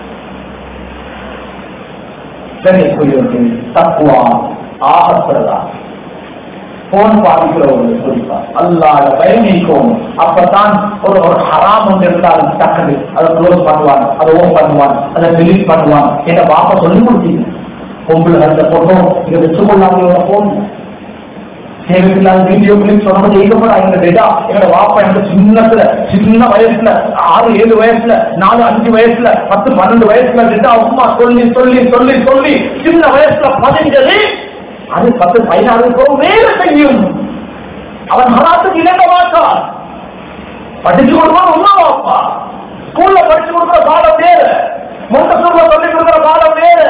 கன்னியாகுமரியவர்கள் தக்குவா ஆகப்படுறதா போன் பாதிக்கிறவங்க குறிப்பா அல்லாத பயணிக்கும் அப்பதான் ஒரு ஒரு ஹராம் ஒன்று இருந்தாலும் டக்குனு அதை க்ளோஸ் பண்ணுவான் அதை ஓன் பண்ணுவான் அதை delete பண்ணுவான் என்ற பாப்பா சொல்லி கொடுத்தீங்க பொம்பளை அந்த போட்டோ இதை வச்சுக்கொள்ளாம போன் தேவையில்லாத வீடியோ கிளிப் சொன்னது எங்கப்பட எங்க டேட்டா எங்க வாப்பா எனக்கு சின்னத்துல சின்ன வயசுல ஆறு ஏழு வயசுல நாலு அஞ்சு வயசுல பத்து பன்னெண்டு வயசுல டேட்டா அம்மா சொல்லி சொல்லி சொல்லி சொல்லி சின்ன வயசுல பதிஞ்சது அது பத்து பதினாறு பேரும் வேறு செய்யும் அவன் மராத்துக்கு இணங்க மாட்டான் படிச்சு கொடுப்பான் உமா வாப்பா ஸ்கூல்ல படிச்சு கொடுக்குற பாடம் வேறு முண்டசூர்ல சொல்லி கொடுக்குற பாடம் வேறு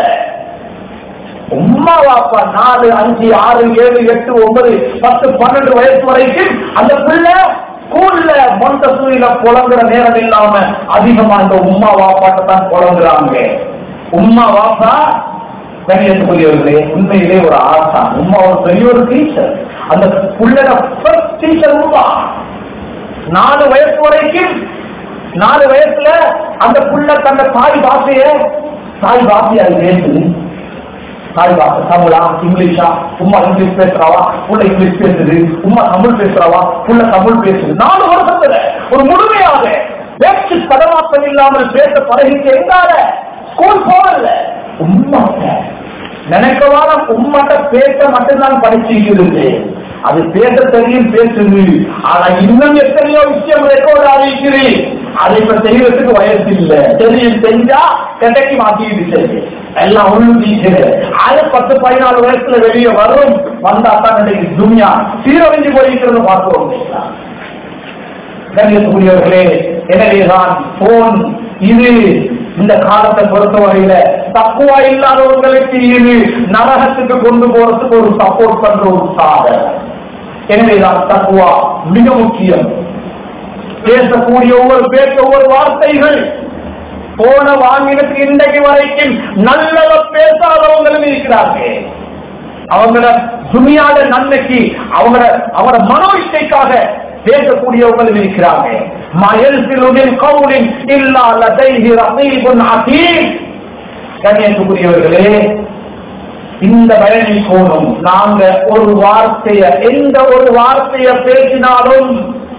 உம்மா வாப்பா நாலு அஞ்சு ஆறு ஏழு எட்டு ஒன்பது பத்து பன்னெண்டு வயசு வரைக்கும் அந்த பிள்ளை ஸ்கூல்ல மொண்டசூரியில புலங்குற நேரம் இல்லாம அதிகமா அந்த உம்மா வாப்பாட்ட தான் புலங்குறாங்க உம்மா வாப்பா கண்ணியத்துக்குரியவர்களே உண்மையிலே ஒரு ஆசா உம்மா ஒரு பெரிய ஒரு டீச்சர் அந்த புள்ளட டீச்சர் உமா நாலு வயசு வரைக்கும் நாலு வயசுல அந்த புள்ள தந்த தாய் பாஷைய தாய் பாஷையா பேசுது தாய் பாஷை தமிழா இங்கிலீஷா உம்மா இங்கிலீஷ் பேசுறாவா புள்ள இங்கிலீஷ் பேசுது உம்மா தமிழ் பேசுறாவா புள்ள தமிழ் பேசுது நாலு வருஷத்துல ஒரு முழுமையாக பேச்சு தடமாற்றம் இல்லாமல் பேச பழகிட்டு எங்கால ஸ்கூல் போகல உம்மாட்ட நினைக்கவான உம்மட்ட பேச மட்டும்தான் படிச்சிருக்கிறது அது பேச தெரியும் பேசுது ஆனா இன்னும் எத்தனையோ விஷயம் ரெக்கார்ட் ஆகிருக்குது அதை இப்ப செய்யறதுக்கு வயசு இல்ல தெரியும் தெரிஞ்சா கிடைக்கு மாத்திட்டு சரி எல்லாம் ஒண்ணு டீச்சர் அது பத்து பதினாலு வயசுல வெளியே வரும் வந்தா தான் இன்னைக்கு துனியா சீரழிஞ்சு போயிருக்கிறது பார்க்கிறோம் இல்லைங்களா? கண்ணியத்துக்குரியவர்களே எனவேதான் போன் இது இந்த காலத்தை பொறுத்தவரையில தக்குவா இல்லாதவங்களுக்கு இது நரகத்துக்கு கொண்டு போறதுக்கு ஒரு சப்போர்ட் பண்ற ஒரு சாதனை எனவேதான் தக்குவா மிக முக்கியம் பேசக்கூடிய ஒவ்வொரு பேச ஒவ்வொரு வார்த்தைகள் போன வாங்கினதுக்கு இன்றைக்கு வரைக்கும் நல்லவ பேசாதவங்களும் இருக்கிறார்கள் அவங்கள துணியாத நன்மைக்கு அவங்கள அவங்களோட மனோ இச்சைக்காக பேசக்கூடியவங்களும் இருக்கிறாங்க மயல்பிலுடன் கவுலின் இல்லா லதைஹி ரகீபுன் அதீம் கண்ணியத்துக்குரியவர்களே இந்த பயணி கோணும் நாங்க ஒரு வார்த்தைய எந்த ஒரு வார்த்தைய பேசினாலும்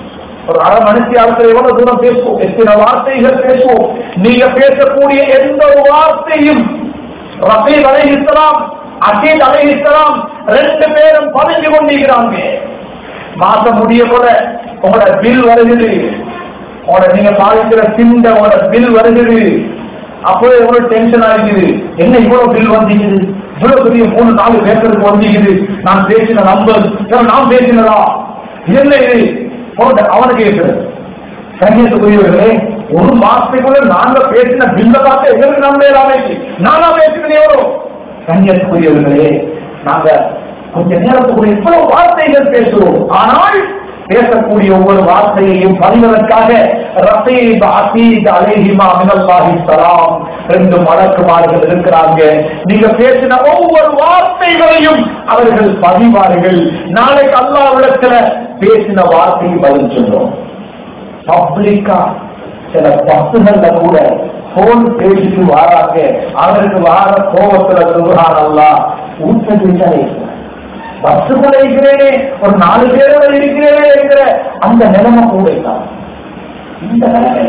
ஒரு அரை மணிக்கு ஆட்கள் எவ்வளவு தூரம் பேசுவோம் எத்தனை வார்த்தைகள் பேசுவோம் நீங்க பேசக்கூடிய எந்த ஒரு வார்த்தையும் ரஃபீல் அலை இஸ்லாம் அசீத் அலை இஸ்லாம் ரெண்டு பேரும் பதிஞ்சு கொண்டிருக்கிறாங்க மாசம் முடிய கூட உங்களோட பில் வருகிறது உங்களோட நீங்க பாதிக்கிற சிந்த உங்களோட பில் வருகிறது அப்போ எவ்வளவு டென்ஷன் ஆகிக்குது என்ன இவ்வளவு பில் வந்திக்குது இவ்வளவு பெரிய மூணு நாலு பேருக்கு வந்திக்குது நான் பேசின நம்பர் நான் பேசினதா என்ன இது போட்ட அவனுக்கு கேட்கிறது கண்ணியத்துக்குரியவர்களே ஒரு மாசத்துக்குள்ள நாங்க பேசின பில்ல பார்த்து எங்களுக்கு நம்ப இல்லாம நானா பேசினதே வரும் கண்ணியத்துக்குரியவர்களே நாங்க கொஞ்ச நேரத்துக்குள்ள இவ்வளவு வார்த்தைகள் பேசுவோம் ஆனால் பேசக்கூடிய ஒவ்வொரு வார்த்தையையும் பதிவதற்காக ரசீப் அசீத் அலேஹிமா மினல்லாஹி சலாம் ரெண்டு மலக்குமார்கள் இருக்கிறாங்க நீங்க பேசின ஒவ்வொரு வார்த்தைகளையும் அவர்கள் பதிவார்கள் நாளைக்கு அல்லாவிடத்துல பேசின வார்த்தையை பதில் சொல்றோம் பப்ளிக்கா சில பஸ்ஸுகள்ல கூட போன் பேசிட்டு வாராங்க அவருக்கு வார கோபத்துல சொல்றான் அல்லா ஊட்டத்தை பஸ்ஸுக்குள்ள இருக்கிறேனே ஒரு நாலு பேரோட இருக்கிறேனே இருக்கிற அந்த நிலைமை கூட தான் இந்த நிலைமை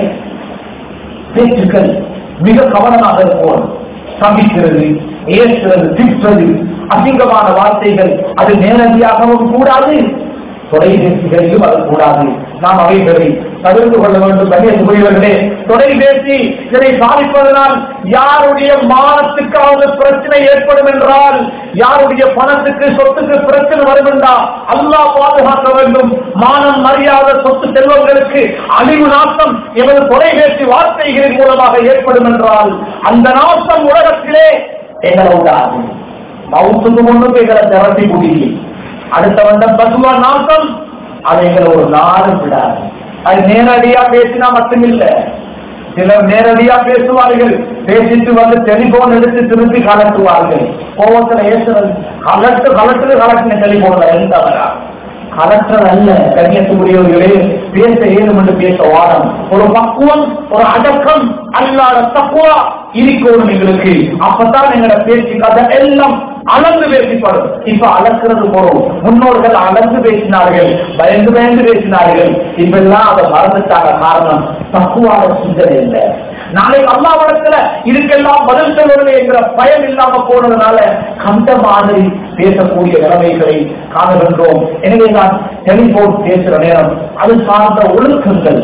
பேச்சுக்கள் மிக கவனமாக இருப்போம் சபிக்கிறது ஏசுறது திட்டுறது அசிங்கமான வார்த்தைகள் அது நேரடியாகவும் கூடாது தொலைபேசிகளிலும் அது கூடாது நாம் அவைகளை தவிர்த்து கொள்ள வேண்டும் கண்ணியத்துக்குரியவர்களே தொலைபேசி இதனை பாதிப்பதனால் யாருடைய மானத்துக்காவது பிரச்சனை ஏற்படும் என்றால் யாருடைய பணத்துக்கு சொத்துக்கு பிரச்சனை வரும் என்றால் அல்லாஹ் பாதுகாக்க வேண்டும் மானம் மரியாதை சொத்து செல்வங்களுக்கு அழிவு நாசம் எமது தொலைபேசி வார்த்தைகளின் மூலமாக ஏற்படும் என்றால் அந்த நாசம் உலகத்திலே எங்களை உண்டாகும் மவுத்துக்கு முன்னுக்கு எங்களை திரட்டி குடிக்கி அடுத்த வந்த பசுவா நாசம் அதை எங்களை ஒரு நாடு விடாது அது நேரடியா பேசினா மட்டுமில்ல சிலர் நேரடியா பேசுவார்கள் பேசிட்டு வந்து டெலிபோன் எடுத்து திருப்பி கலட்டுவார்கள் கோவத்துல ஏசுறது கலட்டு கலட்டு கலட்டின டெலிபோன்ல இருந்தவரா கலெக்டர் அல்ல கண்ணியத்துக்குரியவர்களே பேச ஏதும் என்று பேச வாரம் ஒரு பக்குவம் ஒரு அடக்கம் அல்லாத தக்குவா இருக்கணும் எங்களுக்கு அப்பதான் எங்களோட பேச்சு கதை எல்லாம் அளந்து பேசிப்படும் இப்ப அளக்கிறது போறோம் முன்னோர்கள் அளந்து பேசினார்கள் பயந்து பயந்து பேசினார்கள் இப்பெல்லாம் அதை மறந்துட்டாங்க காரணம் தக்குவாத சிந்தனை இல்லை நாளைக்கு அல்லாவிடத்துல இதுக்கெல்லாம் பதில் சொல்வது என்கிற பயம் இல்லாம போனதுனால கண்ட மாதிரி பேசக்கூடிய நிலைமைகளை காணுகின்றோம் எனவே நான் டெலிபோன் பேசுற நேரம் அது சார்ந்த ஒழுக்கங்கள்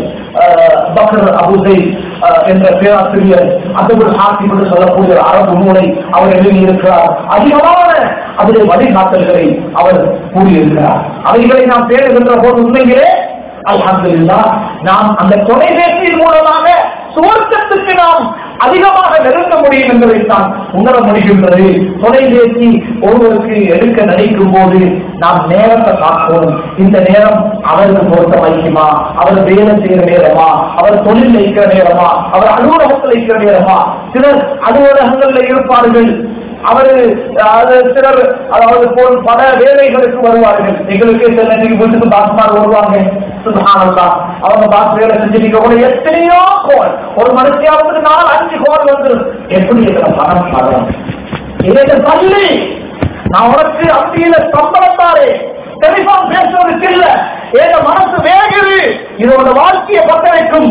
பக்கர் அபுசை என்ற பேராசிரியர் அதுபுல் ஹாக்கிம் என்று சொல்லக்கூடிய அரபு நூலை அவர் எழுதியிருக்கிறார் அதிகமான அதிலே வழிகாட்டல்களை அவர் கூறியிருக்கிறார் அவைகளை நாம் தேடுகின்ற போது உண்மையிலே அல்ஹம்துலில்லா நாம் அந்த தொலைபேசியின் மூலமாக சுவர்க்கத்துக்கு நாம் அதிகமாக நெருங்க முடியும் என்பதைத்தான் உணர முடிகின்றது தொலைபேசி ஒருவருக்கு எடுக்க நினைக்கும் போது நாம் நேரத்தை காக்கணும் இந்த நேரம் அவருக்கு பொருத்த வைக்குமா அவர் வேலை செய்கிற நேரமா அவர் தொழில் வைக்கிற நேரமா அவர் அலுவலகத்தில் வைக்கிற நேரமா சிலர் அலுவலகங்கள்ல இருப்பார்கள் அவரு அது சிலர் அதாவது போல் பல வேலைகளுக்கு வருவார்கள் எங்களுக்கு சில நேரத்துக்கு வீட்டுக்கு பாஸ்மார் வருவாங்க சுபஹானல்லாஹ். அவங்க பாஸ் வேலை செஞ்சுட்டு கூட எத்தனையோ கோல் ஒரு மனுஷியாவுக்கு நாலு அஞ்சு கோல் வந்துடும் எப்படி இதுல பணம் பணம் இதற்கு பள்ளி நான் உனக்கு அப்படியில சம்பளத்தாரே டெலிபோன் பேசுவதற்கு இல்ல எங்க மனசு வேகுது இதோட வாழ்க்கையை பத்த வைக்கும்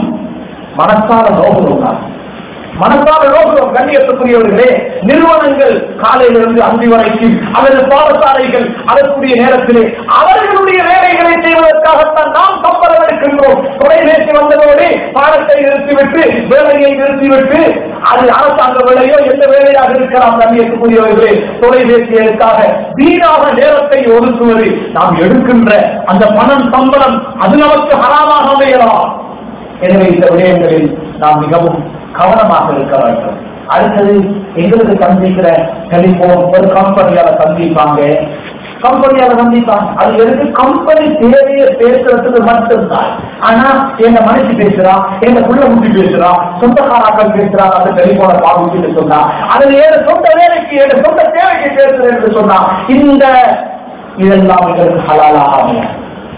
மனசால நோக்கம் தான் மனசால நோக்கம் கண்ணியத்துக்குரியவர்களே நிறுவனங்கள் காலையிலிருந்து அஞ்சு வரைக்கும் அல்லது பாடசாலைகள் அதற்குரிய நேரத்திலே அவர்களுடைய வேலைகளை செய்வதற்காகத்தான் நாம் சம்பளம் எடுக்கின்றோம் தொலைபேசி வந்ததோடு பாடத்தை நிறுத்திவிட்டு வேலையை நிறுத்திவிட்டு அது அரசாங்க வேலையோ எந்த வேலையாக இருக்கலாம் கண்ணியத்துக்குரியவர்களே தொலைபேசியதற்காக வீணாக நேரத்தை ஒதுக்குவது நாம் எடுக்கின்ற அந்த பணம் சம்பளம் அது நமக்கு ஹராமாக அமையலாம் எனவே இந்த விடயங்களில் நாம் மிகவும் கவனமாக இருக்க வேண்டும் அடுத்தது எங்களுக்கு சந்திக்கிற டெலிபோன் ஒரு கம்பெனியால சந்திப்பாங்க கம்பெனியால சந்திப்பாங்க அது எதுக்கு கம்பெனி தேவையை பேசுறதுக்கு மட்டும்தான் ஆனா எங்க மனுஷி பேசுறா எங்க புள்ள முட்டி பேசுறா சொந்தக்காராக்கள் பேசுறா அந்த டெலிபோனை பாவிச்சுட்டு சொன்னா அது ஏழு சொந்த வேலைக்கு ஏழு சொந்த தேவைக்கு பேசுறேன் என்று சொன்னா இந்த இதெல்லாம் எங்களுக்கு ஹலாலாக அமையாது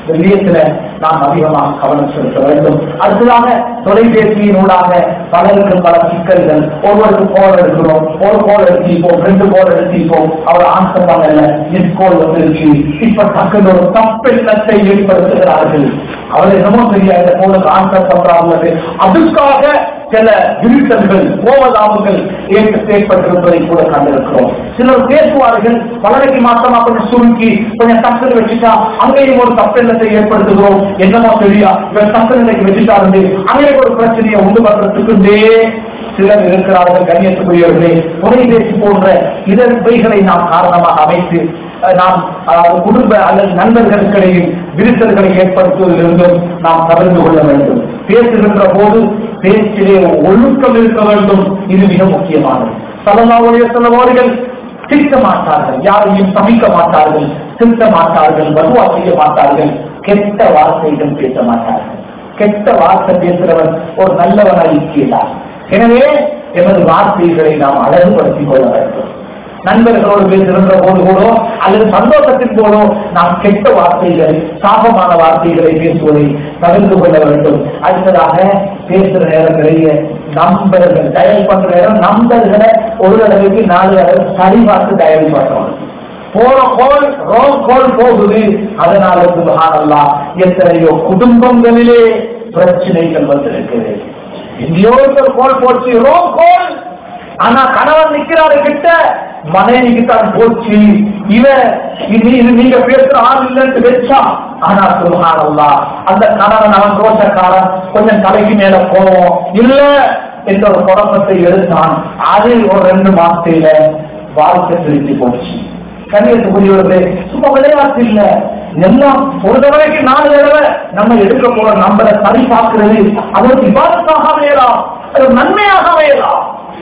விடயத்துல நாம் அதிகமாக கவனம் செலுத்த வேண்டும் அடுத்ததாக தொலைபேசியினூடாக பலருக்கு பல சிக்கல்கள் ஒருவருக்கு கோல் எடுக்கிறோம் ஒரு கோல் எடுத்திப்போம் ரெண்டு கோல் எடுத்திப்போம் அவர் ஆன்சர் பண்ணல மிஸ் கோல் வந்திருக்கு இப்ப டக்குன்னு ஒரு தப்பெண்ணத்தை ஏற்படுத்துகிறார்கள் அவர் என்னமோ தெரியாது இந்த கோலுக்கு ஆன்சர் பண்றாங்க அதுக்காக சில விரிசல்கள் கோவதாபங்கள் ஏற்பட்டிருப்பதை கூட கண்டிருக்கிறோம் சிலர் பேசுவார்கள் பலரைக்கு மாற்றமா கொஞ்சம் சுருக்கி கொஞ்சம் தக்கல் வச்சுட்டா அங்கேயும் ஒரு தப்பெண்ணத்தை ஏற்படுத்துகிறோம் என்னமோ தெரியா இவர் தப்பெண்ணத்தை வச்சுட்டாரு அங்கே ஒரு பிரச்சனையை உண்டு பண்றதுக்குண்டே சிலர் இருக்கிறார்கள் கண்ணியத்துக்குரியவர்களே தொலைபேசி போன்ற இதழ்வைகளை நாம் காரணமாக அமைத்து அஹ், நாம் அஹ், குடும்ப அல்லது நண்பர்களுக்கிடையில் விரிசல்களை ஏற்படுத்துவதிலிருந்தும் நாம் தவிர்த்து கொள்ள வேண்டும் பேசுகின்ற போது பேச்சிலே ஒழுக்கம் இருக்க வேண்டும் இது மிக முக்கியமானது சலமாவுடைய சிலவார்கள் திட்ட மாட்டார்கள் யாரையும் சமைக்க மாட்டார்கள் திருத்த மாட்டார்கள் வலுவா செய்ய மாட்டார்கள் கெட்ட வார்த்தைகள் பேச மாட்டார்கள் கெட்ட வார்த்தை பேசுறவன் ஒரு நல்லவனாய் இருக்கிறார் எனவே எமது வார்த்தைகளை நாம் அழகுபடுத்திக் கொள்ள வேண்டும் நண்பர்களோடு பேசுகின்ற போது கூட அல்லது சந்தோஷத்தின் போதோ நாம் கெட்ட வார்த்தைகள் சாபமான வார்த்தைகளை பேசுவதை தவிர்த்து கொள்ள வேண்டும் அடுத்ததாக பேசுற நேரங்களிலேயே நம்பர்கள் டயல் பண்ற நேரம் நம்பர்களை ஒரு தடவைக்கு நாலு தடவை சரி பார்த்து டயல் பண்ணணும் போற கோல் ரோல் கோல் போகுது அதனால சுபஹானல்லா எத்தனையோ குடும்பங்களிலே பிரச்சனைகள் வந்திருக்குது எங்கேயோ ஒரு கோல் போச்சு ரோல் கோல் ஆனா கணவன் நிக்கிறாரு கிட்ட மனைவிக்கு தான் போச்சு இவ இது இது நீங்க பேசுற ஆள் இல்லைன்னு வச்சா ஆனா சுபஹானல்லா அந்த கணவன் அவன் ரோஷக்காரன் கொஞ்சம் தலைக்கு மேல போவோம் இல்ல என்ற ஒரு குழப்பத்தை எடுத்தான் அது ஒரு ரெண்டு மாசத்தில வாழ்க்கை திருப்பி போச்சு கண்ணியத்துக்குரியவர்களே சும்மா விளையாட்டு இல்ல எல்லாம் ஒரு தடவைக்கு நாலு தடவை நம்ம எடுக்க போற நம்பரை சரி பார்க்கிறது அது ஒரு விவாதத்தாக அமையலாம் அது ஒரு நன்மையாக அமையலாம்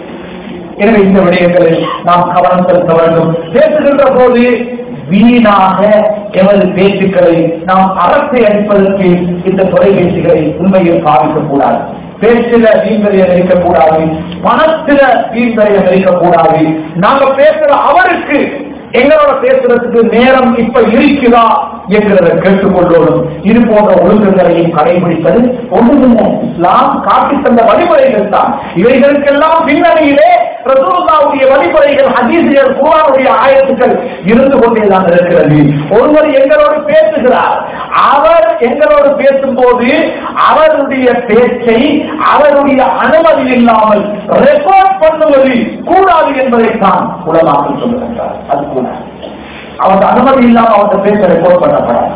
எனவே இந்த விடயங்களை நாம் கவனம் செலுத்த வேண்டும் பேசுகின்ற போது வீணாக எமது பேச்சுக்களை நாம் அரசை அளிப்பதற்கு இந்த தொலைபேசிகளை உண்மையில் பாவிக்க கூடாது பேச்சில வீண்வரையம் இருக்கக்கூடாது பணத்தில வீண்வரையம் இருக்கக்கூடாது நாங்க பேசுற அவருக்கு எங்களோட பேசுறதுக்கு நேரம் இப்ப இருக்குதா என்கிறத கேட்டுக்கொள்ளோடும் இது போன்ற ஒழுங்குகளையும் கடைபிடிப்பது ஒன்றுமில்லை இஸ்லாம் காட்டி தந்த வழிமுறைகள் தான் இவைகளுக்கெல்லாம் பின்னணியிலே ரசூலுல்லாவுடைய வழிமுறைகள் ஹதீசுகள் குர்ஆனுடைய ஆயத்துக்கள் இருந்து கொண்டேதான் இருக்கிறது ஒருவர் எங்களோடு பேசுகிறார் அவர் எங்களோடு பேசும்போது அவருடைய பேச்சை அவருடைய அனுமதி இல்லாமல் ரெக்கார்ட் பண்ணுவது கூடாது என்பதைத்தான் உலமாக்கள் சொல்லுகின்றார் அது கூடாது அவருக்கு அனுமதி இல்லாம அவர்கிட்ட பேச ரெக்கார்ட் பண்ணப்படாது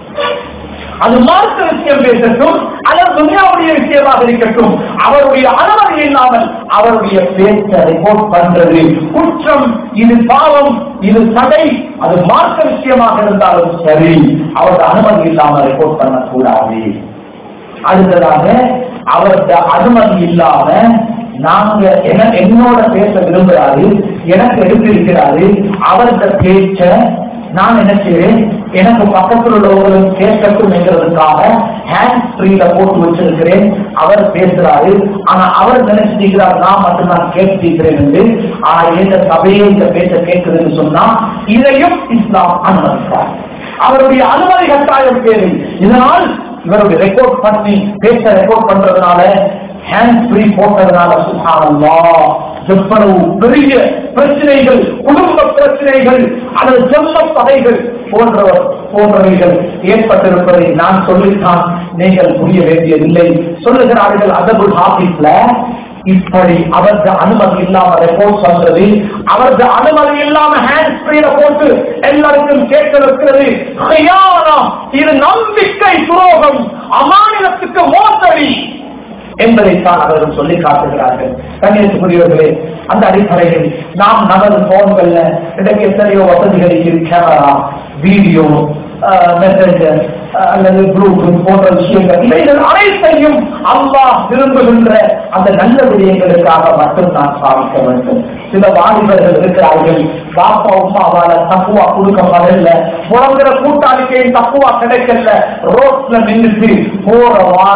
அது மார்க்க விஷயம் பேசட்டும் அல்லது துனியாவுடைய விஷயமாக இருக்கட்டும் அவருடைய அனுமதி இல்லாமல் அவருடைய பேச்சை ரிப்போர்ட் பண்றது குற்றம் இது பாவம் இது தடை அது மார்க்க விஷயமாக இருந்தாலும் சரி அவருடைய அனுமதி இல்லாமல் ரிப்போர்ட் பண்ணக்கூடாது அடுத்ததாக அவருடைய அனுமதி இல்லாம நாங்க என- என்னோட பேச விரும்புறாரு எனக்கு எடுத்திருக்கிறாரு அவருடைய பேச்ச நான் என்ன செய்றேன் எனக்கு பக்கத்தில் உள்ளவர்களும் கேட்கட்டும் என்கிறதுக்காக ஹேண்ட் ஃப்ரீல போட்டு வச்சிருக்கிறேன் அவர் பேசுறாரு ஆனா அவர் நினைச்சிருக்கிறார் நான் மட்டும் நான் கேட்டிருக்கிறேன் என்று ஆனா எந்த சபையே இந்த பேச்ச கேட்குதுன்னு சொன்னா இதையும் இஸ்லாம் அனுமதித்தார் அவருடைய அனுமதி கட்டாயம் தேவை இதனால் இவருடைய ரெக்கார்ட் பண்ணி பேச ரெக்கார்ட் பண்றதுனால ஹேண்ட் ஃப்ரீ போட்டதுனால சுகானல்லா எவ்வளவு பெரிய பிரச்சனைகள் குடும்ப பிரச்சனைகள் அல்லது சொந்த பகைகள் போன்றவர் போன்றவைகள் ஏற்பட்டிருப்பதை நான் சொல்லித்தான் நீங்கள் புரிய வேண்டியதில்லை சொல்லுகிறார்கள் அதபுல் ஆபீஸ்ல இப்படி அவரது அனுமதி இல்லாம ரெப்போர்ட் பண்றது அவரது அனுமதி இல்லாம ஹேண்ட் ஸ்ப்ரீல போட்டு எல்லாருக்கும் கேட்க வைக்கிறது ஹியானம். இது நம்பிக்கை துரோகம் அமானிதத்துக்கு மோசடி என்பதைத்தான் அவர்கள் சொல்லி காட்டுகிறார்கள் கண்ணியத்துக்குரியவர்களே அந்த அடிப்படையில் நாம் நமது போன்கள்ல இன்றைக்கு எத்தனையோ வசதிகள் இருக்கு கேமரா வீடியோ மெசேஜர் அல்லது ப்ளூடூத் போன்ற விஷயங்கள் இவைகள் அனைத்தையும் அல்லாஹ் விரும்புகின்ற அந்த நல்ல விடயங்களுக்காக மட்டும் நான் சாதிக்க வேண்டும் சில வாலிபர்கள் இருக்கிறார்கள் பாப்பா உமாவால தப்புவா கொடுக்கப்படல புலங்குற கூட்டாளிக்கையும் தப்புவா கிடைக்கல ரோட்ல நின்றுட்டு போற வார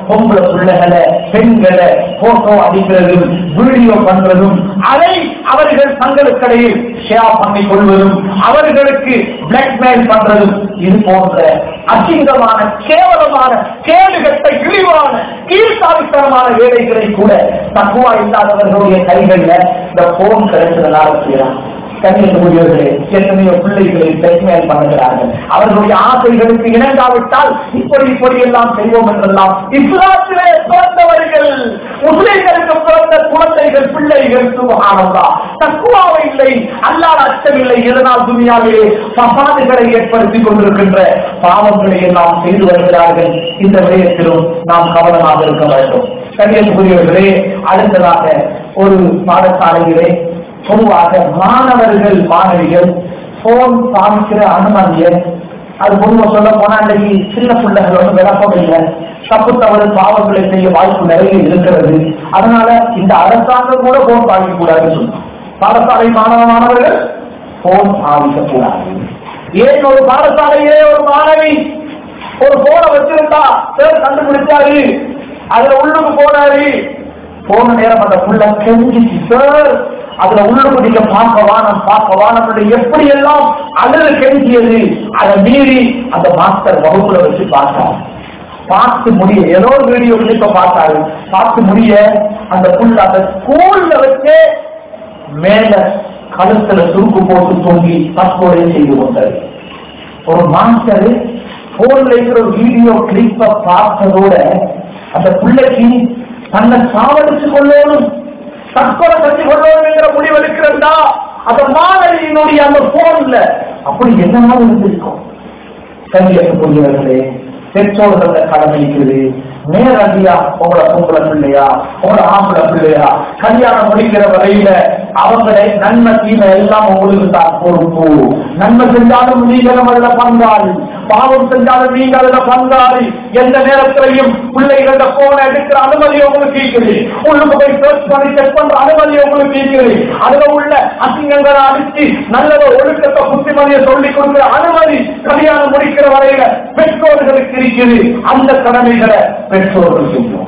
பொம்பளை பிள்ளைகளை பெண்களை போட்டோ அடிக்கிறதும் வீடியோ பண்றதும் அதை அவர்கள் தங்களுக்கிடையில் ஷேர் பண்ணி கொள்வதும் அவர்களுக்கு பிளாக்மெயில் பண்றதும் இது போன்ற அசிங்கமான கேவலமான கேடுகட்ட இழிவான கீழ்த்தாவித்தனமான வேலைகளை கூட தக்குவா இல்லாதவர்களுடைய கைகள்ல இந்த போன் கிடைச்சதுனால செய்யலாம் கண்ணியக்கூடியவர்களே எத்தனையோ பிள்ளைகளை பிளாக்மெயில் பண்ணுகிறார்கள் அவர்களுடைய ஆசைகளுக்கு இணங்காவிட்டால் இப்படி இப்படி எல்லாம் செய்வோம் என்றெல்லாம் இஸ்லாத்திலே பிறந்தவர்கள் முஸ்லிம்களுக்கு பிறந்த குழந்தைகள் பிள்ளைகள் சுகானந்தா தக்குவாவை இல்லை அல்லாத அச்சமில்லை இதனால் துணியாவிலே பசாதுகளை ஏற்படுத்திக் கொண்டிருக்கின்ற பாவங்களை எல்லாம் செய்து வருகிறார்கள் இந்த விடயத்திலும் நாம் கவனமாக இருக்க வேண்டும் கண்ணியத்துக்குரியவர்களே அடுத்ததாக ஒரு பாடசாலையிலே பொதுவாக மாணவர்கள் மாணவிகள் போன் பாவிக்கிற அனுமதியை அது பொதுவாக சொல்ல போனா இன்னைக்கு சின்ன பிள்ளைகள் வந்து விளக்கம் இல்லை தப்பு தவறு பாவங்களை செய்ய வாய்ப்பு நிறைய இருக்கிறது அதனால இந்த அரசாங்கம் கூட போன் பாவிக்க கூடாதுன்னு சொல்லுவோம் பாடசாலை மாணவ மாணவர்கள் போன் பாவிக்க கூடாது ஏன் ஒரு பாடசாலையிலே ஒரு மாணவி ஒரு போனை வச்சிருந்தா பேர் கண்டுபிடிச்சாரு அதுல உள்ளுக்கு போனாரு போன நேரம் அந்த புள்ள கெஞ்சிச்சு சார் அதுல உள்ளுக்கு நீங்க பார்க்க வானம் பார்க்க வானம் எப்படி எல்லாம் அழுது கெஞ்சியது அதை மீறி அந்த மாஸ்டர் வகுப்புல வச்சு பார்த்தார் பார்த்து முடிய ஏதோ ஒரு வீடியோ இப்ப பார்த்தாரு பார்த்து முடிய அந்த புள்ள அந்த ஸ்கூல்ல வச்சு மேல கழுத்துல சுருக்கு போட்டு தொங்கி தற்கொலை செய்து கொண்டது ஒரு மாஸ்டர் போன்ல இருக்கிற ஒரு வீடியோ கிளிப்ப பார்த்ததோட அந்த பிள்ளைக்கு தன்னை சாவடிச்சு கொள்ளணும் தற்கொலை கட்டி கொள்ளணும் என்கிற முடிவு எடுக்கிறதா அந்த மாணவியினுடைய அந்த போன்ல அப்படி என்னமா இருந்திருக்கும் கல்வியக்கூடியவர்களே பெற்றோர்கள கடமை இருக்குது நேரடியா உங்களோட பொம்பளை பிள்ளையா உங்களோட ஆம்பளை பிள்ளையா கல்யாணம் முடிக்கிற வரையில அவங்களை நன்மை தீமை எல்லாம் உங்களுக்கு தான் பொறுப்பு நன்மை செஞ்சாலும் நீங்களும் அதுல பங்காளி பாவம் செஞ்சாலும் நீங்க அதுல பங்காளி எந்த நேரத்திலையும் பிள்ளைகள போன எடுக்கிற அனுமதி உங்களுக்கு இருக்குது உள்ளுக்கு போய் சர்ச் பண்ணி செக் பண்ற அனுமதி உங்களுக்கு இருக்குது அதுல உள்ள அசிங்கங்களை அடிச்சு நல்லத ஒழுக்கத்தை புத்திமதியை சொல்லி கொடுக்கிற அனுமதி கல்யாணம் முடிக்கிற வரையில பெற்றோர்களுக்கு இருக்குது அந்த கடமைகளை பெற்றோர்கள் செய்யும்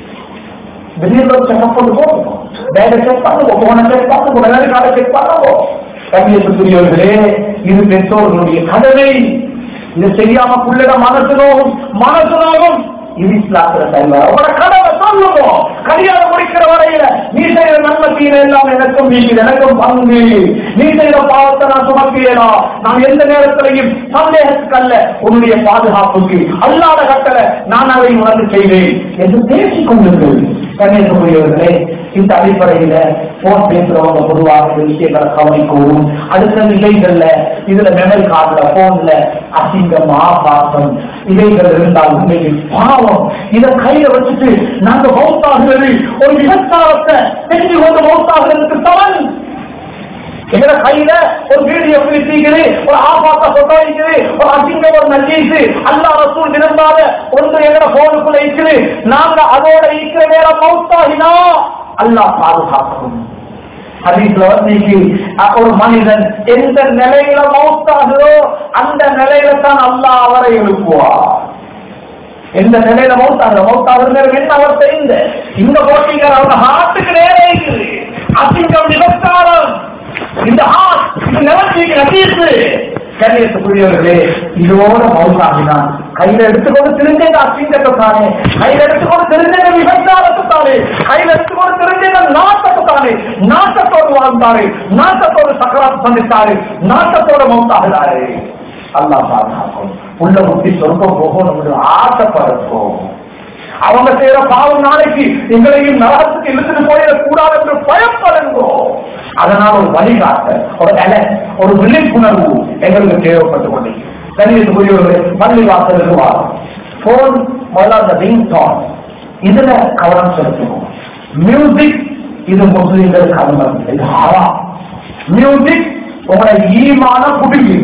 திடீர்னு செக்அப் கொண்டு போகும் பேக செக் பண்ணுவோம் போன செக் பண்ணுவோம் வெள்ளை காலை செக் பண்ணுவோம் கண்ணியத்துக்குரியவர்களே இது பெற்றோர்களுடைய கடமை இது செய்யாம புள்ளிட மனசு நோகும் மனசு நோகும் இது இஸ்லாத்துல தருவ அவரோட கடமை சொல்லுவோம் கல்யாணம் முடிக்கிற வரையில நீ செய்யற நன்மை தீர எல்லாம் எனக்கும் நீங்க எனக்கும் பங்கு நீ செய்யற பாவத்தை நான் சுமக்கிறேனா நான் எந்த நேரத்திலையும் சந்தேகத்துக்கு அல்ல உன்னுடைய பாதுகாப்புக்கு அல்லாத கட்டளை நான் அதை உணர்ந்து செய்வேன் என்று பேசிக் கொண்டிருக்கிறது கண்ணியத்துக்குரியவர்களே இந்த அடிப்படையில போன் பேசுறவங்க பொதுவாக இந்த விஷயங்களை கவனிக்கவும் அடுத்த நிலைகள்ல இதுல மெமரி கார்டுல போன்ல அசிங்கம் ஆபாசம் இவைகள் இருந்தால் உண்மையில் பாவம் இதை கையில வச்சுட்டு நாங்க மௌத்தாகிறது ஒரு விபச்சாரத்தை செஞ்சு கொண்டு மௌத்தாகிறதுக்கு சமன் எங்கட கையில ஒரு வீடியோ பிடிச்சிக்குது ஒரு ஆபாச போட்டோ இருக்குது ஒரு அசிங்கம் ஒரு நஞ்சீசு அல்லா ரசூல் விரும்பாத ஒன்று எங்கட போனுக்குள்ள இருக்குது நாங்க அதோட இருக்கிற நேரம் மௌத்தாகினா அல்லாஹ் பாதுகாக்கணும் ஹதீஸ்ல வந்து ஒரு மனிதன் எந்த நிலையில மௌத்தாகுதோ அந்த நிலையில தான் அல்லாஹ் அவரை எழுப்புவார் எந்த நிலையில மௌத்தாகுற மௌத்தாகுறது என்ன அவர் தெரிந்த இந்த போட்டிங்க அவங்க ஹார்ட்டுக்கு நேரே இருக்குது அசிங்கம் நிபஸ்தாரம் இந்த ஹார்ட் இது நிலத்திக்கு நசீர்த்து கண்ணியத்துக்குரியவர்களே இதோட மௌத்தாகினான் கையில எடுத்துக்கொண்டு தெரிஞ்ச அசிங்கத்தை தானே கையில எடுத்துக்கொண்டு தெரிஞ்ச விபச்சாரத்தை தானே கையில எடுத்துக்கொண்டு தெரிஞ்ச நாட்டத்தை தானே நாட்டத்தோடு வாழ்ந்தாரு நாட்டத்தோடு சக்கராத் சந்தித்தாரு நாட்டத்தோட மௌத்தாகிறாரு அல்லாஹ் பாதுகாக்கும் உள்ள முட்டி சொர்க்கம் போகும் நம்முடைய ஆசைப்படக்கும் அவங்க செய்யற பாவம் நாளைக்கு எங்களையும் நரகத்துக்கு இழுத்துட்டு போயிடக்கூடாது என்று பயப்படுங்கோ அதனால் ஒரு வழிகாட்ட ஒரு அலை ஒரு விழிப்புணர்வு எங்களுக்கு தேவைப்பட்டு கொண்டு கணிதத்துக்குரியவர்கள் பள்ளி வாசலுக்கு வாரம் போன் முதல்ல அந்த ரிங் டோன் இதுல கவனம் செலுத்தணும் மியூசிக் இது முஸ்லீம்களுக்கு அனுமதி இது ஹராம் மியூசிக் உங்களை ஈமான புடுங்கி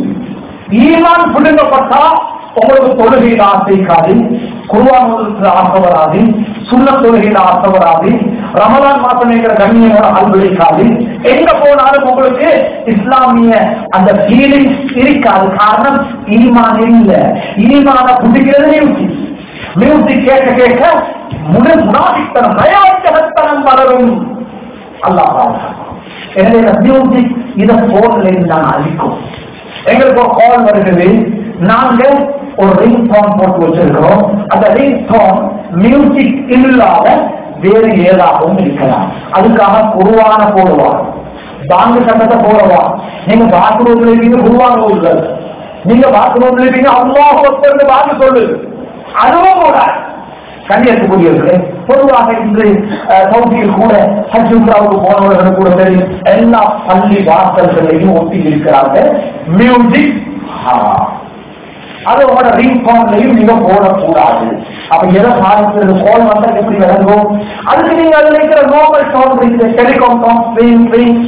ஈமான் புடுங்கப்பட்டா உங்களுக்கு தொழுகையில் ஆசைக்காது குருவானவர்களுக்கு ஆசை வராது சுண்ண தொழுகையில் ஆசை வராது ரமலான் மாசம் என்கிற கண்ணியமோட அல்வழிக்காது எங்க போனாலும் உங்களுக்கு இஸ்லாமிய அந்த ஃபீலிங் இருக்காது காரணம் ஈமான் இல்ல ஈமான புடிக்கிறது நியூசி மியூசிக் கேட்க கேட்க முழு முனாபித்தனம் நயவஞ்சகத்தனம் வளரும் அல்லாஹ் பாதுகாப்பான். எனவே இந்த மியூசிக் இதை போன்ல இருந்து நான் அழிக்கும் எங்களுக்கு ஒரு கால் வருகிறது நாங்க ஒரு ரிங் டோன் போட்டு வச்சிருக்கிறோம் அந்த ரிங் டோன் மியூசிக் இல்லாத வேறு ஏதாகவும் இருக்கலாம் அதுக்காக குருவான போடுவார் பாங்கு சட்டத்தை போடுவா நீங்க பாத்ரூம்ல இருக்கீங்க குருவான போடுறது நீங்க பாத்ரூம்ல இருக்கீங்க அல்லாஹ் ஒருத்தர் வாங்க சொல்லு அதுவும் கூட கண்ணியத்துக்குரியவர்களே பொதுவாக இன்று அஹ், சவுதியில் கூட ஹஜ் உம்ராவுக்கு போனவர்கள் கூட சரி எல்லா பள்ளி வாசல்களையும் ஒட்டி இருக்கிறார்கள் மியூசிக் அது உங்களோட ரிங் போன்லையும் நீங்க போடக்கூடாது அப்ப எதை பாதிக்கிறது கோல் வந்தா எப்படி விளங்கும் அதுக்கு நீங்க அதுல இருக்கிற நோபல் டோன் இருக்குது டெலிகாம் டோன் ஸ்விங் ஸ்விங்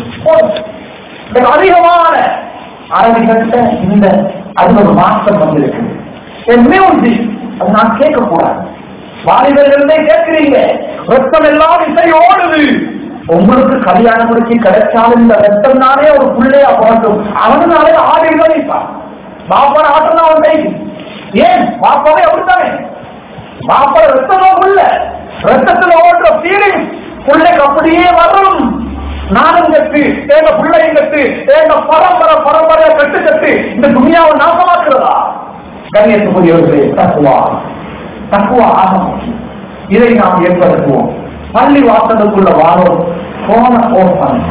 அதிகமான அரபிகள்கிட்ட இந்த அது ஒரு மாற்றம் வந்திருக்கு மியூசிக் அது நான் கேட்கக்கூடாது வாலிபர்களே கேட்கிறீங்க ரத்தம் எல்லாம் இசை ஓடுது உங்களுக்கு கல்யாணம் முடிச்சு கிடைச்சாலும் இந்த ரத்தம் தானே ஒரு பிள்ளையா பிறக்கும் அவனுனாலே ஆடி வைப்பான் பாப்பான ஆட்டம் தான் அவன் கை ஏன் பாப்பாவே அப்படித்தானே பாப்பா ரத்தமோ புள்ள ரத்தத்துல ஓடுற ஃபீலிங் பிள்ளைக்கு அப்படியே வரும் நானும் கட்டு எங்க பிள்ளையும் கட்டு எங்க பரம்பரை பரம்பரையா கட்டு கட்டு இந்த துணியாவை நாசமாக்குறதா கண்ணியத்துக்குரியவர்களே தக்குவா தக்குவா ஆக முக்கியம் இதை நாம் ஏற்படுத்துவோம் பள்ளி வாசலுக்குள்ள வாரோம் போன ஓப்பன்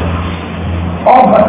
ஓப்பன்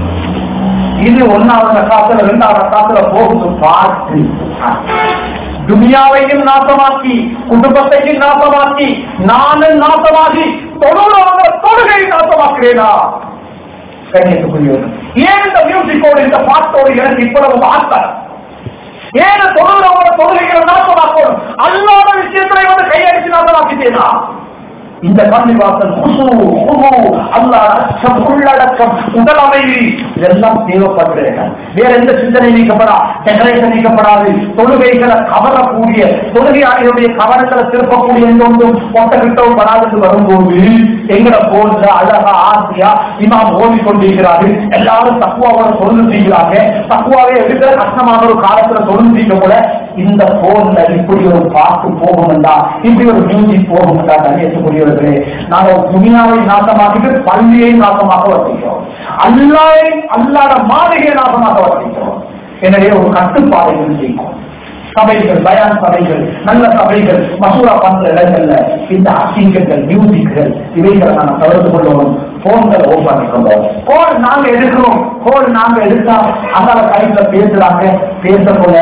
இது ஒன்னாவது காத்துல ரெண்டாவது காத்துல போகுது பாட்டு துனியாவையும் நாசமாக்கி குடும்பத்தையும் நாசமாக்கி நானும் நாசமாகி தொழுறவங்க தொழுகை நாசமாக்குறேனா கண்ணியத்துக்குரியவர் ஏன் இந்த மியூசிக்கோடு இந்த பாட்டோடு எனக்கு இவ்வளவு ஆசை ஏன் தொழுறவங்க தொழுகைகளை நாசமாக்கணும் அல்லாத விஷயத்துல வந்து கையடிச்சு நாசமாக்கிட்டேனா இந்த பள்ளி வாசல் குசு குமு அல்லா அச்சம் உள்ளடக்கம் உடல் அமைதி இதெல்லாம் தேவைப்படுறது வேற எந்த சிந்தனை நீக்கப்படா டெக்கரேஷன் நீக்கப்படாது தொழுகைகளை கவரக்கூடிய தொழுகையாளிகளுடைய கவனங்களை திருப்பக்கூடிய எந்த ஒன்றும் ஒட்டகிட்டவும் வராது வரும்போது எங்களை போன்ற அழகா ஆசையா இமாம் ஓடி கொண்டிருக்கிறார்கள் எல்லாரும் தக்குவாவோட தொழில் செய்கிறாங்க தக்குவாவே எடுக்கிற கஷ்டமான ஒரு காலத்துல தொழில் செய்ய கூட இந்த போன்ல இப்படி ஒரு பாட்டு போகும்டா இப்படி ஒரு மியூசிக் போகும்டா கண்ணியத்துக்குரியவர்களே நாங்கள் துணியாவை நாசமாக்கிட்டு பள்ளியை நாசமாக வச்சிக்கிறோம் அல்லாவை அல்லாத மாளிகையை நாசமாக வச்சிக்கிறோம் எனவே ஒரு கட்டுப்பாடை செய்யும் சபைகள் பயான் சபைகள் நல்ல சபைகள் மசூரா பண்ற இடங்கள்ல இந்த அசிங்கங்கள் மியூசிக்கள் இவைகளை நாங்க தவிர்த்து கொள்ளணும் போன்களை ஓப்பன் பண்ணிக்கொண்டோம் கோல் நாங்க எடுக்கிறோம் கோல் நாங்க எடுத்தா அந்தால கையில பேசுறாங்க பேச போல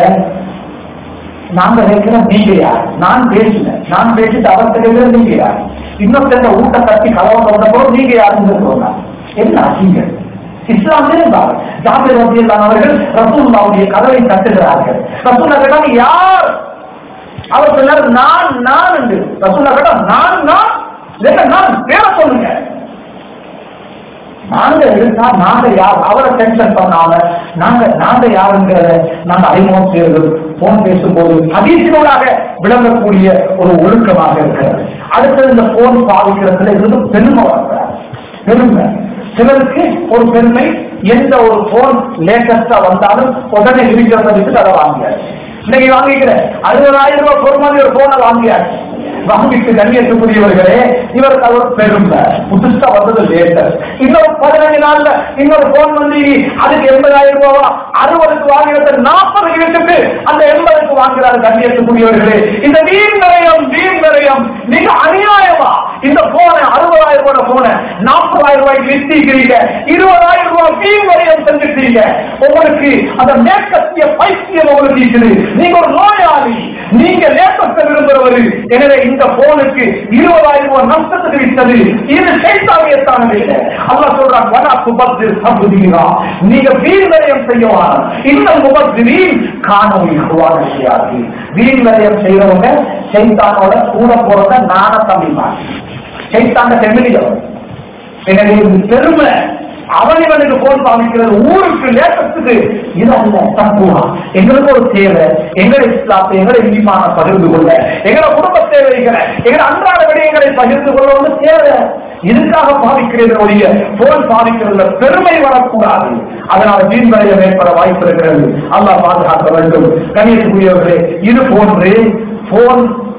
நாங்க கேட்கிற நீங்க யார் நான் பேசல நான் பேசிட்டு அவர்கிட்ட கேட்கிற நீங்க யார் இன்னொருத்த ஊட்ட கட்டி கலவை போது நீங்க யாருன்னு சொல்றாங்க என்ன அசிங்கம் இஸ்லாமிலே இருந்தார்கள் ஜாபிர் ரபியல்லான் அவர்கள் ரசூல்லாவுடைய கதவை தட்டுகிறார்கள் ரசூல்லா கேட்டாங்க யார் அவர் சொன்னார் நான் நான் என்று ரசூல்லா கேட்டா நான் நான் இல்ல நான் பேர சொல்லுங்க நாங்க இருந்தா நாங்க யார் அவரை டென்ஷன் பண்ணாம நாங்க நாங்க யாருங்கிறத நாங்க அறிமுகம் செய்வது போன் பேசும்போது அதிர்ச்சியோடாக விளங்கக்கூடிய ஒரு ஒழுக்கமாக இருக்கிறது அடுத்தது இந்த போன் பாவிக்கிறதுல இருந்து பெருமை வர்றார் பெருமை சிலருக்கு ஒரு பெருமை எந்த ஒரு போன் லேட்டஸ்டா வந்தாலும் உடனே இருக்கிறத விட்டு அதை வாங்கியாச்சு இன்னைக்கு வாங்கிக்கிறேன் அறுபதாயிரம் ரூபாய் பொறுமதி ஒரு போனை வாங்கியாச்சு வாங்கிட்டு கண்ணியத்துக்குரியவர்களே இவருக்கு அது ஒரு பெருமை புதுசா வந்தது லேட்டஸ்ட் இன்னொரு பதினஞ்சு நாள்ல இன்னொரு போன் வந்து அதுக்கு எண்பதாயிரம் ரூபாவா அறுபதுக்கு வாங்கினது நாற்பதுக்கு விட்டுட்டு அந்த எண்பதுக்கு வாங்குறாரு கண்ணியத்துக்குரியவர்களே இந்த வீண் விரயம் வீண் விரயம் மிக அநியாயமா இந்த போனை அறுபதாயிரம் ரூபாய் போனை நாற்பதாயிரம் ரூபாய்க்கு வித்திக்கிறீங்க இருபதாயிரம் ரூபாய் வீண் விரயம் செஞ்சுட்டீங்க உங்களுக்கு அந்த மேற்கத்திய பைத்தியம் உங்களுக்கு இருக்குது நீங்க ஒரு நோயாளி நீங்க லேட்டஸ்ட விரும்புறவர் எனவே இந்த போனுக்கு இருபதாயிரம் ரூபாய் நஷ்டத்துக்கு விட்டது இது சைத்தாவியத்தானது இல்லை அல்லாஹ் சொல்றான் வடா சுபத்தில் சம்புதீரா நீங்க வீண் விரயம் செய்யவான இந்த முபத்திரின் காணொலி செய்யாது வீண் விரயம் செய்யறவங்க சைத்தானோட கூட போறத நான தம்பிப்பாங்க சைத்தான செமிலியோ எனவே இது பெருமை அவன் இவனுக்கு போன் பாவிக்கிறது ஊருக்கு லேட்டத்துக்கு இது அல்ல தப்புவா எங்களுக்கு ஒரு தேவை எங்களை இஸ்லாத்தை எங்களை ஈமான பகிர்ந்து கொள்ள எங்களை குடும்ப தேவைகளை எங்களை அன்றாட விடயங்களை பகிர்ந்து கொள்ள ஒரு தேவை இதுக்காக பாதிக்கிறதனுடைய போன் பாதிக்கிறதுல பெருமை வரக்கூடாது அதனால வீண் விளையம் ஏற்பட வாய்ப்பு இருக்கிறது அல்லாஹ் பாதுகாக்க வேண்டும் கணியத்துக்குரியவர்களே இது போன்று போன்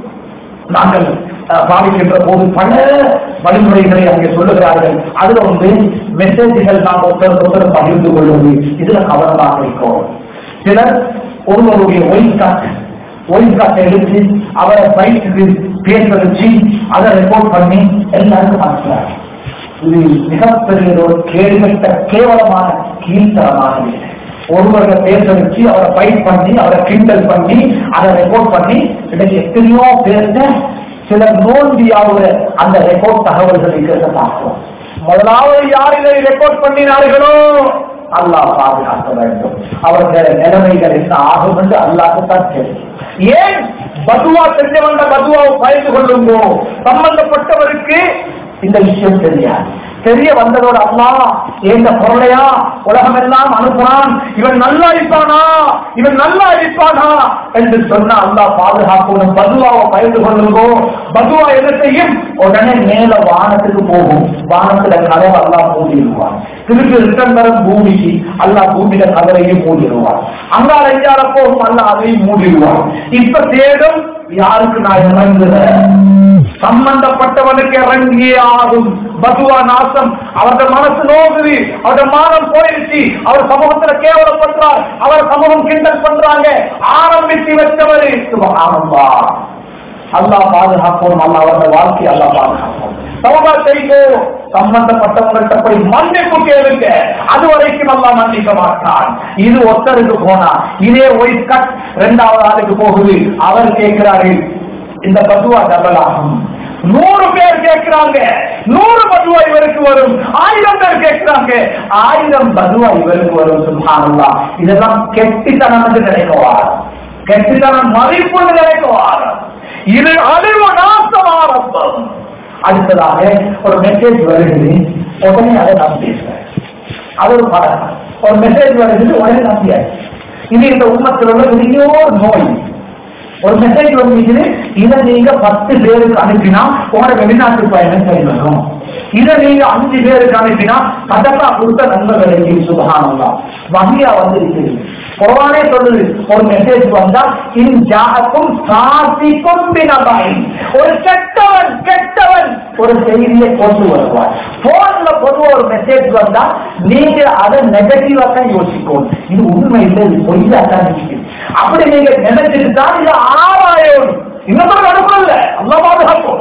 நாங்கள் அஹ், பாவிக்கின்ற போது பல வழிமுறைகளை அங்கே சொல்லுகிறார்கள் அதுல வந்து மெசேஜ்கள் நாம் ஒருத்தர் ஒருத்தர் பகிர்ந்து கொள்வது இதுல கவனமாக இருக்கும் சிலர் ஒருவருடைய ஒயிட் காட் ஒயிட் காட்டை எடுத்து அவரை பைக்கு பேச வச்சு அதை ரெக்கார்ட் பண்ணி எல்லாருக்கும் அனுப்புறாங்க இது மிகப்பெரிய ஒரு கேள்விட்ட கேவலமான கீழ்த்தரமான விஷயம் ஒருவரை பேச வச்சு அவரை ஃபைட் பண்ணி அவரை கிண்டல் பண்ணி அதை ரெக்கார்ட் பண்ணி இன்னைக்கு எத்தனையோ பேர்த்த சில நோண்டியாவுல அந்த ரெக்கார்ட் தகவல்களை கேட்ட பார்க்கிறோம் முதலாவது யார் இதை ரெக்கார்ட் பண்ணினார்களோ அல்லாஹ் பாதுகாக்க வேண்டும் அவர்கள் நிலைமைகள் என்ன ஆகும் என்று அல்லாஹ் தான் தெரியும் ஏன் பதுவா செஞ்சவங்க பதுவாவை பயந்து கொள்ளுங்கோ சம்பந்தப்பட்டவருக்கு இந்த விஷயம் தெரியாது தெரிய வந்ததோட அம்மா எந்த பொருளையா உலகம் எல்லாம் அனுப்புனான் இவன் நல்லா இருப்பானா இவன் நல்லா இருப்பானா என்று சொன்ன அல்லா பாதுகாக்கணும் பதுவாவை பயந்து கொள்ளுங்கோ பதுவா என்ன செய்யும் உடனே மேல வானத்துக்கு போகும் வானத்துல கதவை அல்லா மூடிடுவான் திருப்பி ரிட்டன் வரும் பூமிக்கு அல்லா பூமியில கதவையும் மூடிடுவான் அங்கால ஐயால போகும் அல்லா அதையும் மூடிடுவான் இப்ப தேடும் யாருக்கு நான் இறங்குறேன் சம்பந்தப்பட்டவனுக்கு இறங்கியே ஆகும் பதுவா நாசம் அவரது மனசு நோகுது அவரது மானம் போயிடுச்சு அவர் சமூகத்துல கேவலப்படுறார் அவர் சமூகம் கிண்டல் பண்றாங்க ஆரம்பித்து வச்சவர் சுபகானந்தா அல்லாஹ் பாதுகாப்போம் அல்ல அவரது வாழ்க்கை அல்லாஹ் பாதுகாப்போம் சமூக செய்கோ சம்பந்தப்பட்டவங்கள்ட்ட போய் மன்னிப்பு கேளுங்க அது வரைக்கும் அல்லாஹ் மன்னிக்க மாட்டான் இது ஒருத்தருக்கு போனா இதே ஒயிட் கட் இரண்டாவது ஆளுக்கு போகுது அவர் கேட்கிறாரு இந்த பதுவா டபுள் ஆகும் நூறு பேர் கேட்கிறாங்க நூறு பதுவா இவருக்கு வரும் ஆயிரம் பேர் கேட்கிறாங்க ஆயிரம் பதுவா இவருக்கு வரும் சுல்ஹானல்லா இதெல்லாம் கெட்டித்தனம் என்று நினைக்குவார் கெட்டித்தனம் மதிப்பு நினைக்குவார் இது அழிவு நாசம் ஆரம்பம் அடுத்ததாக ஒரு மெசேஜ் வருகிறது உடனே அதை நான் பேசுறேன் அது ஒரு பழக்கம் ஒரு மெசேஜ் வருகிறது உடனே நம்பியாச்சு இது இந்த உண்மத்தில் உள்ள பெரிய ஒரு நோய் ஒரு மெசேஜ் வந்துருக்குது இதை நீங்க பத்து பேருக்கு அனுப்பினா உங்களோட வெளிநாட்டு பயணம் சரி வரும் இதை நீங்க அஞ்சு பேருக்கு அனுப்பினா சதப்பா கொடுத்த நண்பர்களுக்கு சுபகானந்தம் வகையா வந்து இருக்குது குரானே சொல்லுது ஒரு மெசேஜ் வந்தா இன் ஜாகக்கும் சாசிக்கும் பினபாய் ஒரு கெட்டவன் கெட்டவன் ஒரு செய்தியை கொண்டு வருவார் போன்ல பொதுவா ஒரு மெசேஜ் வந்தா நீங்க அதை நெகட்டிவா தான் யோசிக்கும் இது உண்மை இல்லை இது பொய்யா தான் இருக்குது அப்படி நீங்க நினைச்சிட்டு தான் இது ஆராயம் இன்னும் அனுப்பல அல்ல பாதுகாப்போம்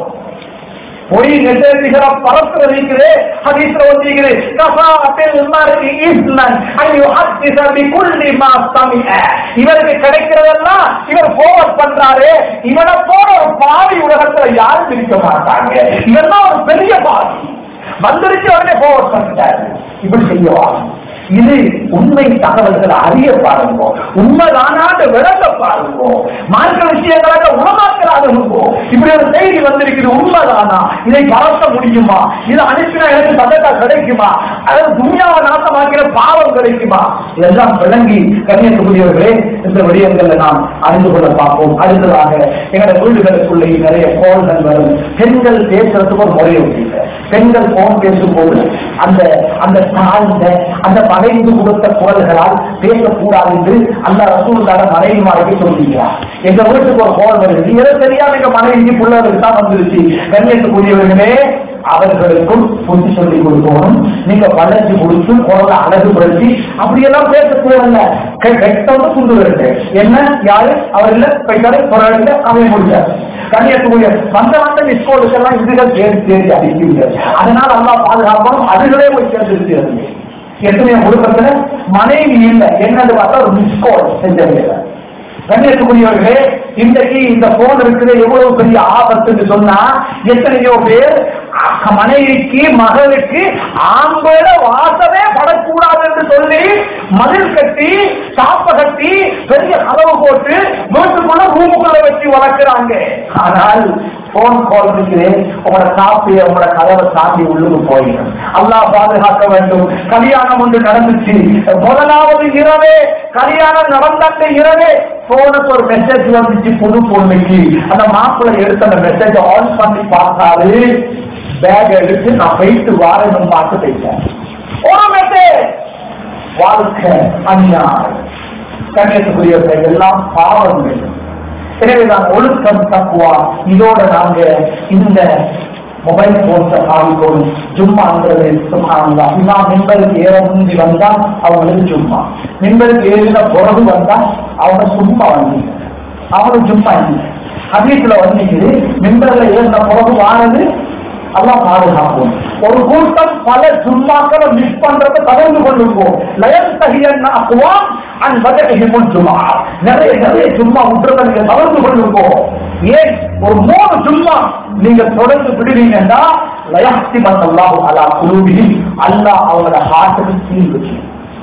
பொய் மெசேஜ்களை பரப்புற வைக்கிறே ஹதீஸ்ல வந்திருக்குது கஃபா பில் மர்இ இஸ்மன் அன் யுஹத்திஸ பிகுல்லி மா சமிஅ இவருக்கு கிடைக்கிறதெல்லாம் இவர் ஃபார்வர்ட் பண்றாரு இவனை போல ஒரு பாவி உலகத்துல யாரும் இருக்க மாட்டாங்க இவன் தான் ஒரு பெரிய பாவி வந்துருச்சு உடனே ஃபார்வர்ட் பண்ணிட்டாரு இப்படி செய்யவா இது உண்மை தகவல்களை அறிய பாருங்க உண்மைதானாட்டு விளங்க பாருங்க மார்க்க விஷயங்களாக உணமாக்கலாக இப்படி ஒரு செய்தி வந்திருக்குது உண்மைதானா இதை பறக்க முடியுமா இதை அனுப்பினா எனக்கு சதக்கா கிடைக்குமா அதாவது துணியாவை நாசமாக்கிற பாவம் கிடைக்குமா இதெல்லாம் விளங்கி கண்ணியத்துக்குரியவர்களே இந்த விடயங்களை நாம் அறிந்து கொள்ள பார்ப்போம் அடுத்ததாக எங்களோட வீடுகளுக்குள்ளே நிறைய கோல்கள் வரும் பெண்கள் பேசுறதுக்கு ஒரு முறை உண்டு பெண்கள் போன் பேசும்போது அந்த அந்த தாழ்ந்த அந்த மறைந்து கொடுத்த குரல்களால் பேசக்கூடாது என்று அந்த ரசூலுக்கான மனைவிமாருக்கு சொல்லிக்கிறார் எங்க வீட்டுக்கு ஒரு கோல் வருது எதை தெரியாம எங்க மனைவிக்கு பிள்ளைகளுக்கு தான் வந்துருச்சு கண்ணியத்துக்குரியவர்களே அவர்களுக்கும் புத்தி சொல்லி கொடுக்கணும் நீங்க வளர்ச்சி கொடுத்து குரலை அழகுபடுத்தி அப்படியெல்லாம் பேச தேவையில்ல கெட்டவங்க துண்டு வருது என்ன யாரு அவர் இல்ல போயிட்டாரு குரல் இல்ல அவன் முடிச்சார் கண்ணியத்துக்குரிய வந்த வந்த மிஸ்கோலுக்கெல்லாம் இதுகள் தேடி தேடி அடிக்கிறது அதனால அல்லா பாதுகாப்பாலும் அதுகளே போய் சேர்ந்துருக்கிறது எத்தனையோ குடும்பத்துல மனைவி இல்லை என்னது பார்த்தா ஒரு மிஸ்கோல் செஞ்சது கண்ணியத்துக்குரியவர்களே இன்றைக்கு இந்த போன் இருக்குது எவ்வளவு பெரிய ஆபத்துன்னு சொன்னா எத்தனையோ பேர் அ- மனைவிக்கு மகளுக்கு ஆம்பள வாசமே படக்கூடாது என்று சொல்லி மதில் கட்டி சாப்ப கட்டி பெரிய கதவு போட்டு வீட்டுக்குள்ள ரூமுக்குள்ள வச்சு வளர்க்கிறாங்க ஆனால் போன் கால் இருக்கிறேன் உங்களோட சாப்பிய உங்களோட கதவை தாண்டி உள்ளுக்கு போயிடும் அல்லாஹ் பாதுகாக்க வேண்டும் கல்யாணம் ஒன்று நடந்துச்சு முதலாவது இரவே கல்யாணம் நடந்த இரவே போனுக்கு ஒரு மெசேஜ் வந்துச்சு புது பொண்ணுக்கு அந்த மாப்பிள்ளை எடுத்த அந்த மெசேஜ் ஆன் பண்ணி பார்த்தாரு பேக் எடுத்து நான் போயிட்டு வாரணும் பார்த்து போயிட்டேன் ஒரு மெசேஜ் வாழ்க்கை அநியாயம் கண்ணியத்துக்குரியவர்கள் எல்லாம் பாவங்கள் எனவே நான் ஒழுக்கம் தக்குவா இதோட நாங்க இந்த மொபைல் போன்ஸை காமிக்கணும் ஜும்மாங்கிறது சும்மா இமா மின்பருக்கு ஏற முந்தி வந்தா அவங்களுக்கு ஜும்மா மின்பருக்கு ஏறின பிறகு வந்தா அவங்க சும்மா வந்தீங்க அவனும் ஜும்மா இல்லை ஹதீஸ்ல வந்தீங்க மின்பர்ல ஏறின பிறகு வாரது அல்லாஹ் பாதுகாப்போம் ஒரு கூட்டம் பல ஜும்மாக்களை மிஸ் பண்றதை தகர்ந்து கொள்ளுவோம் லயன் தகியன் அக்குவாம் அன் வகதிகள் ஜும்மா நிறைய நிறைய ஜும்மா விட்டுறதை நீங்க தகர்ந்து கொள்ளுவோம் ஏன் ஒரு மூணு ஜும்மா நீங்க தொடர்ந்து விடுவீங்கன்னா லயாஸ்தி மல்லாஹு அலா குலூபிஹி அல்லாஹ் அவங்களோட ஹார்ட்டுக்கு சீல் வச்சு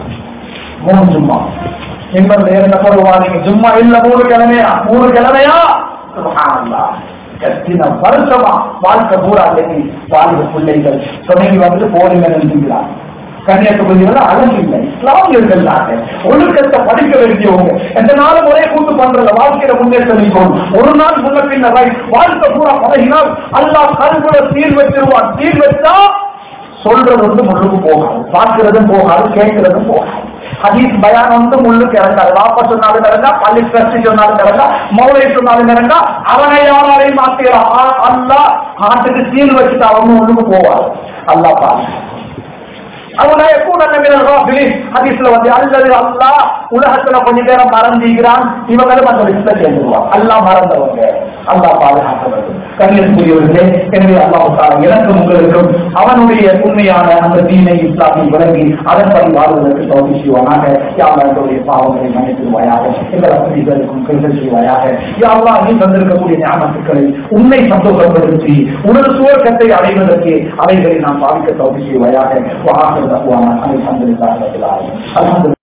மூணு ஜும்மா நிம்மதி நேரம் வருவாங்க ஜும்மா இல்ல மூணு கிழமையா மூணு கிழமையா சுப்ஹானல்லாஹ் எத்தனை வருஷமா வாழ்க்கை பூரா அன்னைக்கு வாழ்க்கை பிள்ளைகள் துணைக்கு வந்து போறீங்க நினைக்கிறார் கன்னியாகுமரியில அழகு இல்லை இஸ்லாமியர்கள் நாங்க ஒழுக்கத்தை படிக்க வேண்டியவங்க எந்த நாளும் ஒரே கூட்டு பண்றல வாழ்க்கையில முன்னேற்றம் இருக்கும் ஒரு நாள் முன்ன பின்ன right. வாழ்க்கை பூரா பழகினால் அல்லாஹ் கல்வில சீர் வச்சிருவான் சீர் வச்சா சொல்றது வந்து முள்ளுக்கு போகாது பார்க்கிறதும் போகாது கேட்கிறதும் போகாது ஹதீஸ் பயான் வந்து முள்ளுக்கு இறங்காது வாப்பா சொன்னாலும் இறங்கா பள்ளி ட்ரஸ்டி சொன்னாலும் இறங்கா மௌலை சொன்னாலும் இறங்கா அவனை யாராலையும் மாத்திரான் அல்லா ஆட்டுக்கு சீல் வச்சுட்டு அவன் முள்ளுக்கு போவார் அல்லா பாருங்க அவனா எப்போ ஹதீஸ்ல வந்து அல்லது அல்லா உலகத்துல கொஞ்ச நேரம் மறந்திருக்கிறான் இவங்களும் அந்த லிஸ்ட்ல சேர்ந்துருவான் அல்லா மறந்தவங்க அல்லா பாதுகாத்தவர்கள் கண்ணியத்துக்குரியவர்களே எனவே அல்லாஹால எனக்கும் உங்களுக்கும் அவனுடைய உண்மையான அந்த தீனை இஸ்லாமை விளங்கி அதன்படி வாழ்வதற்கு தோல்வி செய்வானாக யாவா எங்களுடைய பாவங்களை மன்னித்துவாயாக எங்கள் அசதிகளுக்கும் கைகள் செய்வாயாக யாவா நீ தந்திருக்கக்கூடிய ஞாபகத்துக்களை உன்னை சந்தோஷப்படுத்தி உனது சுவர்க்கத்தை அடைவதற்கு அவைகளை நாம் பாதிக்க தோல்வி செய்வாயாக வாங்க அல்ஹம்துலில்லாஹ் அல்ஹம்துலில்லாஹ்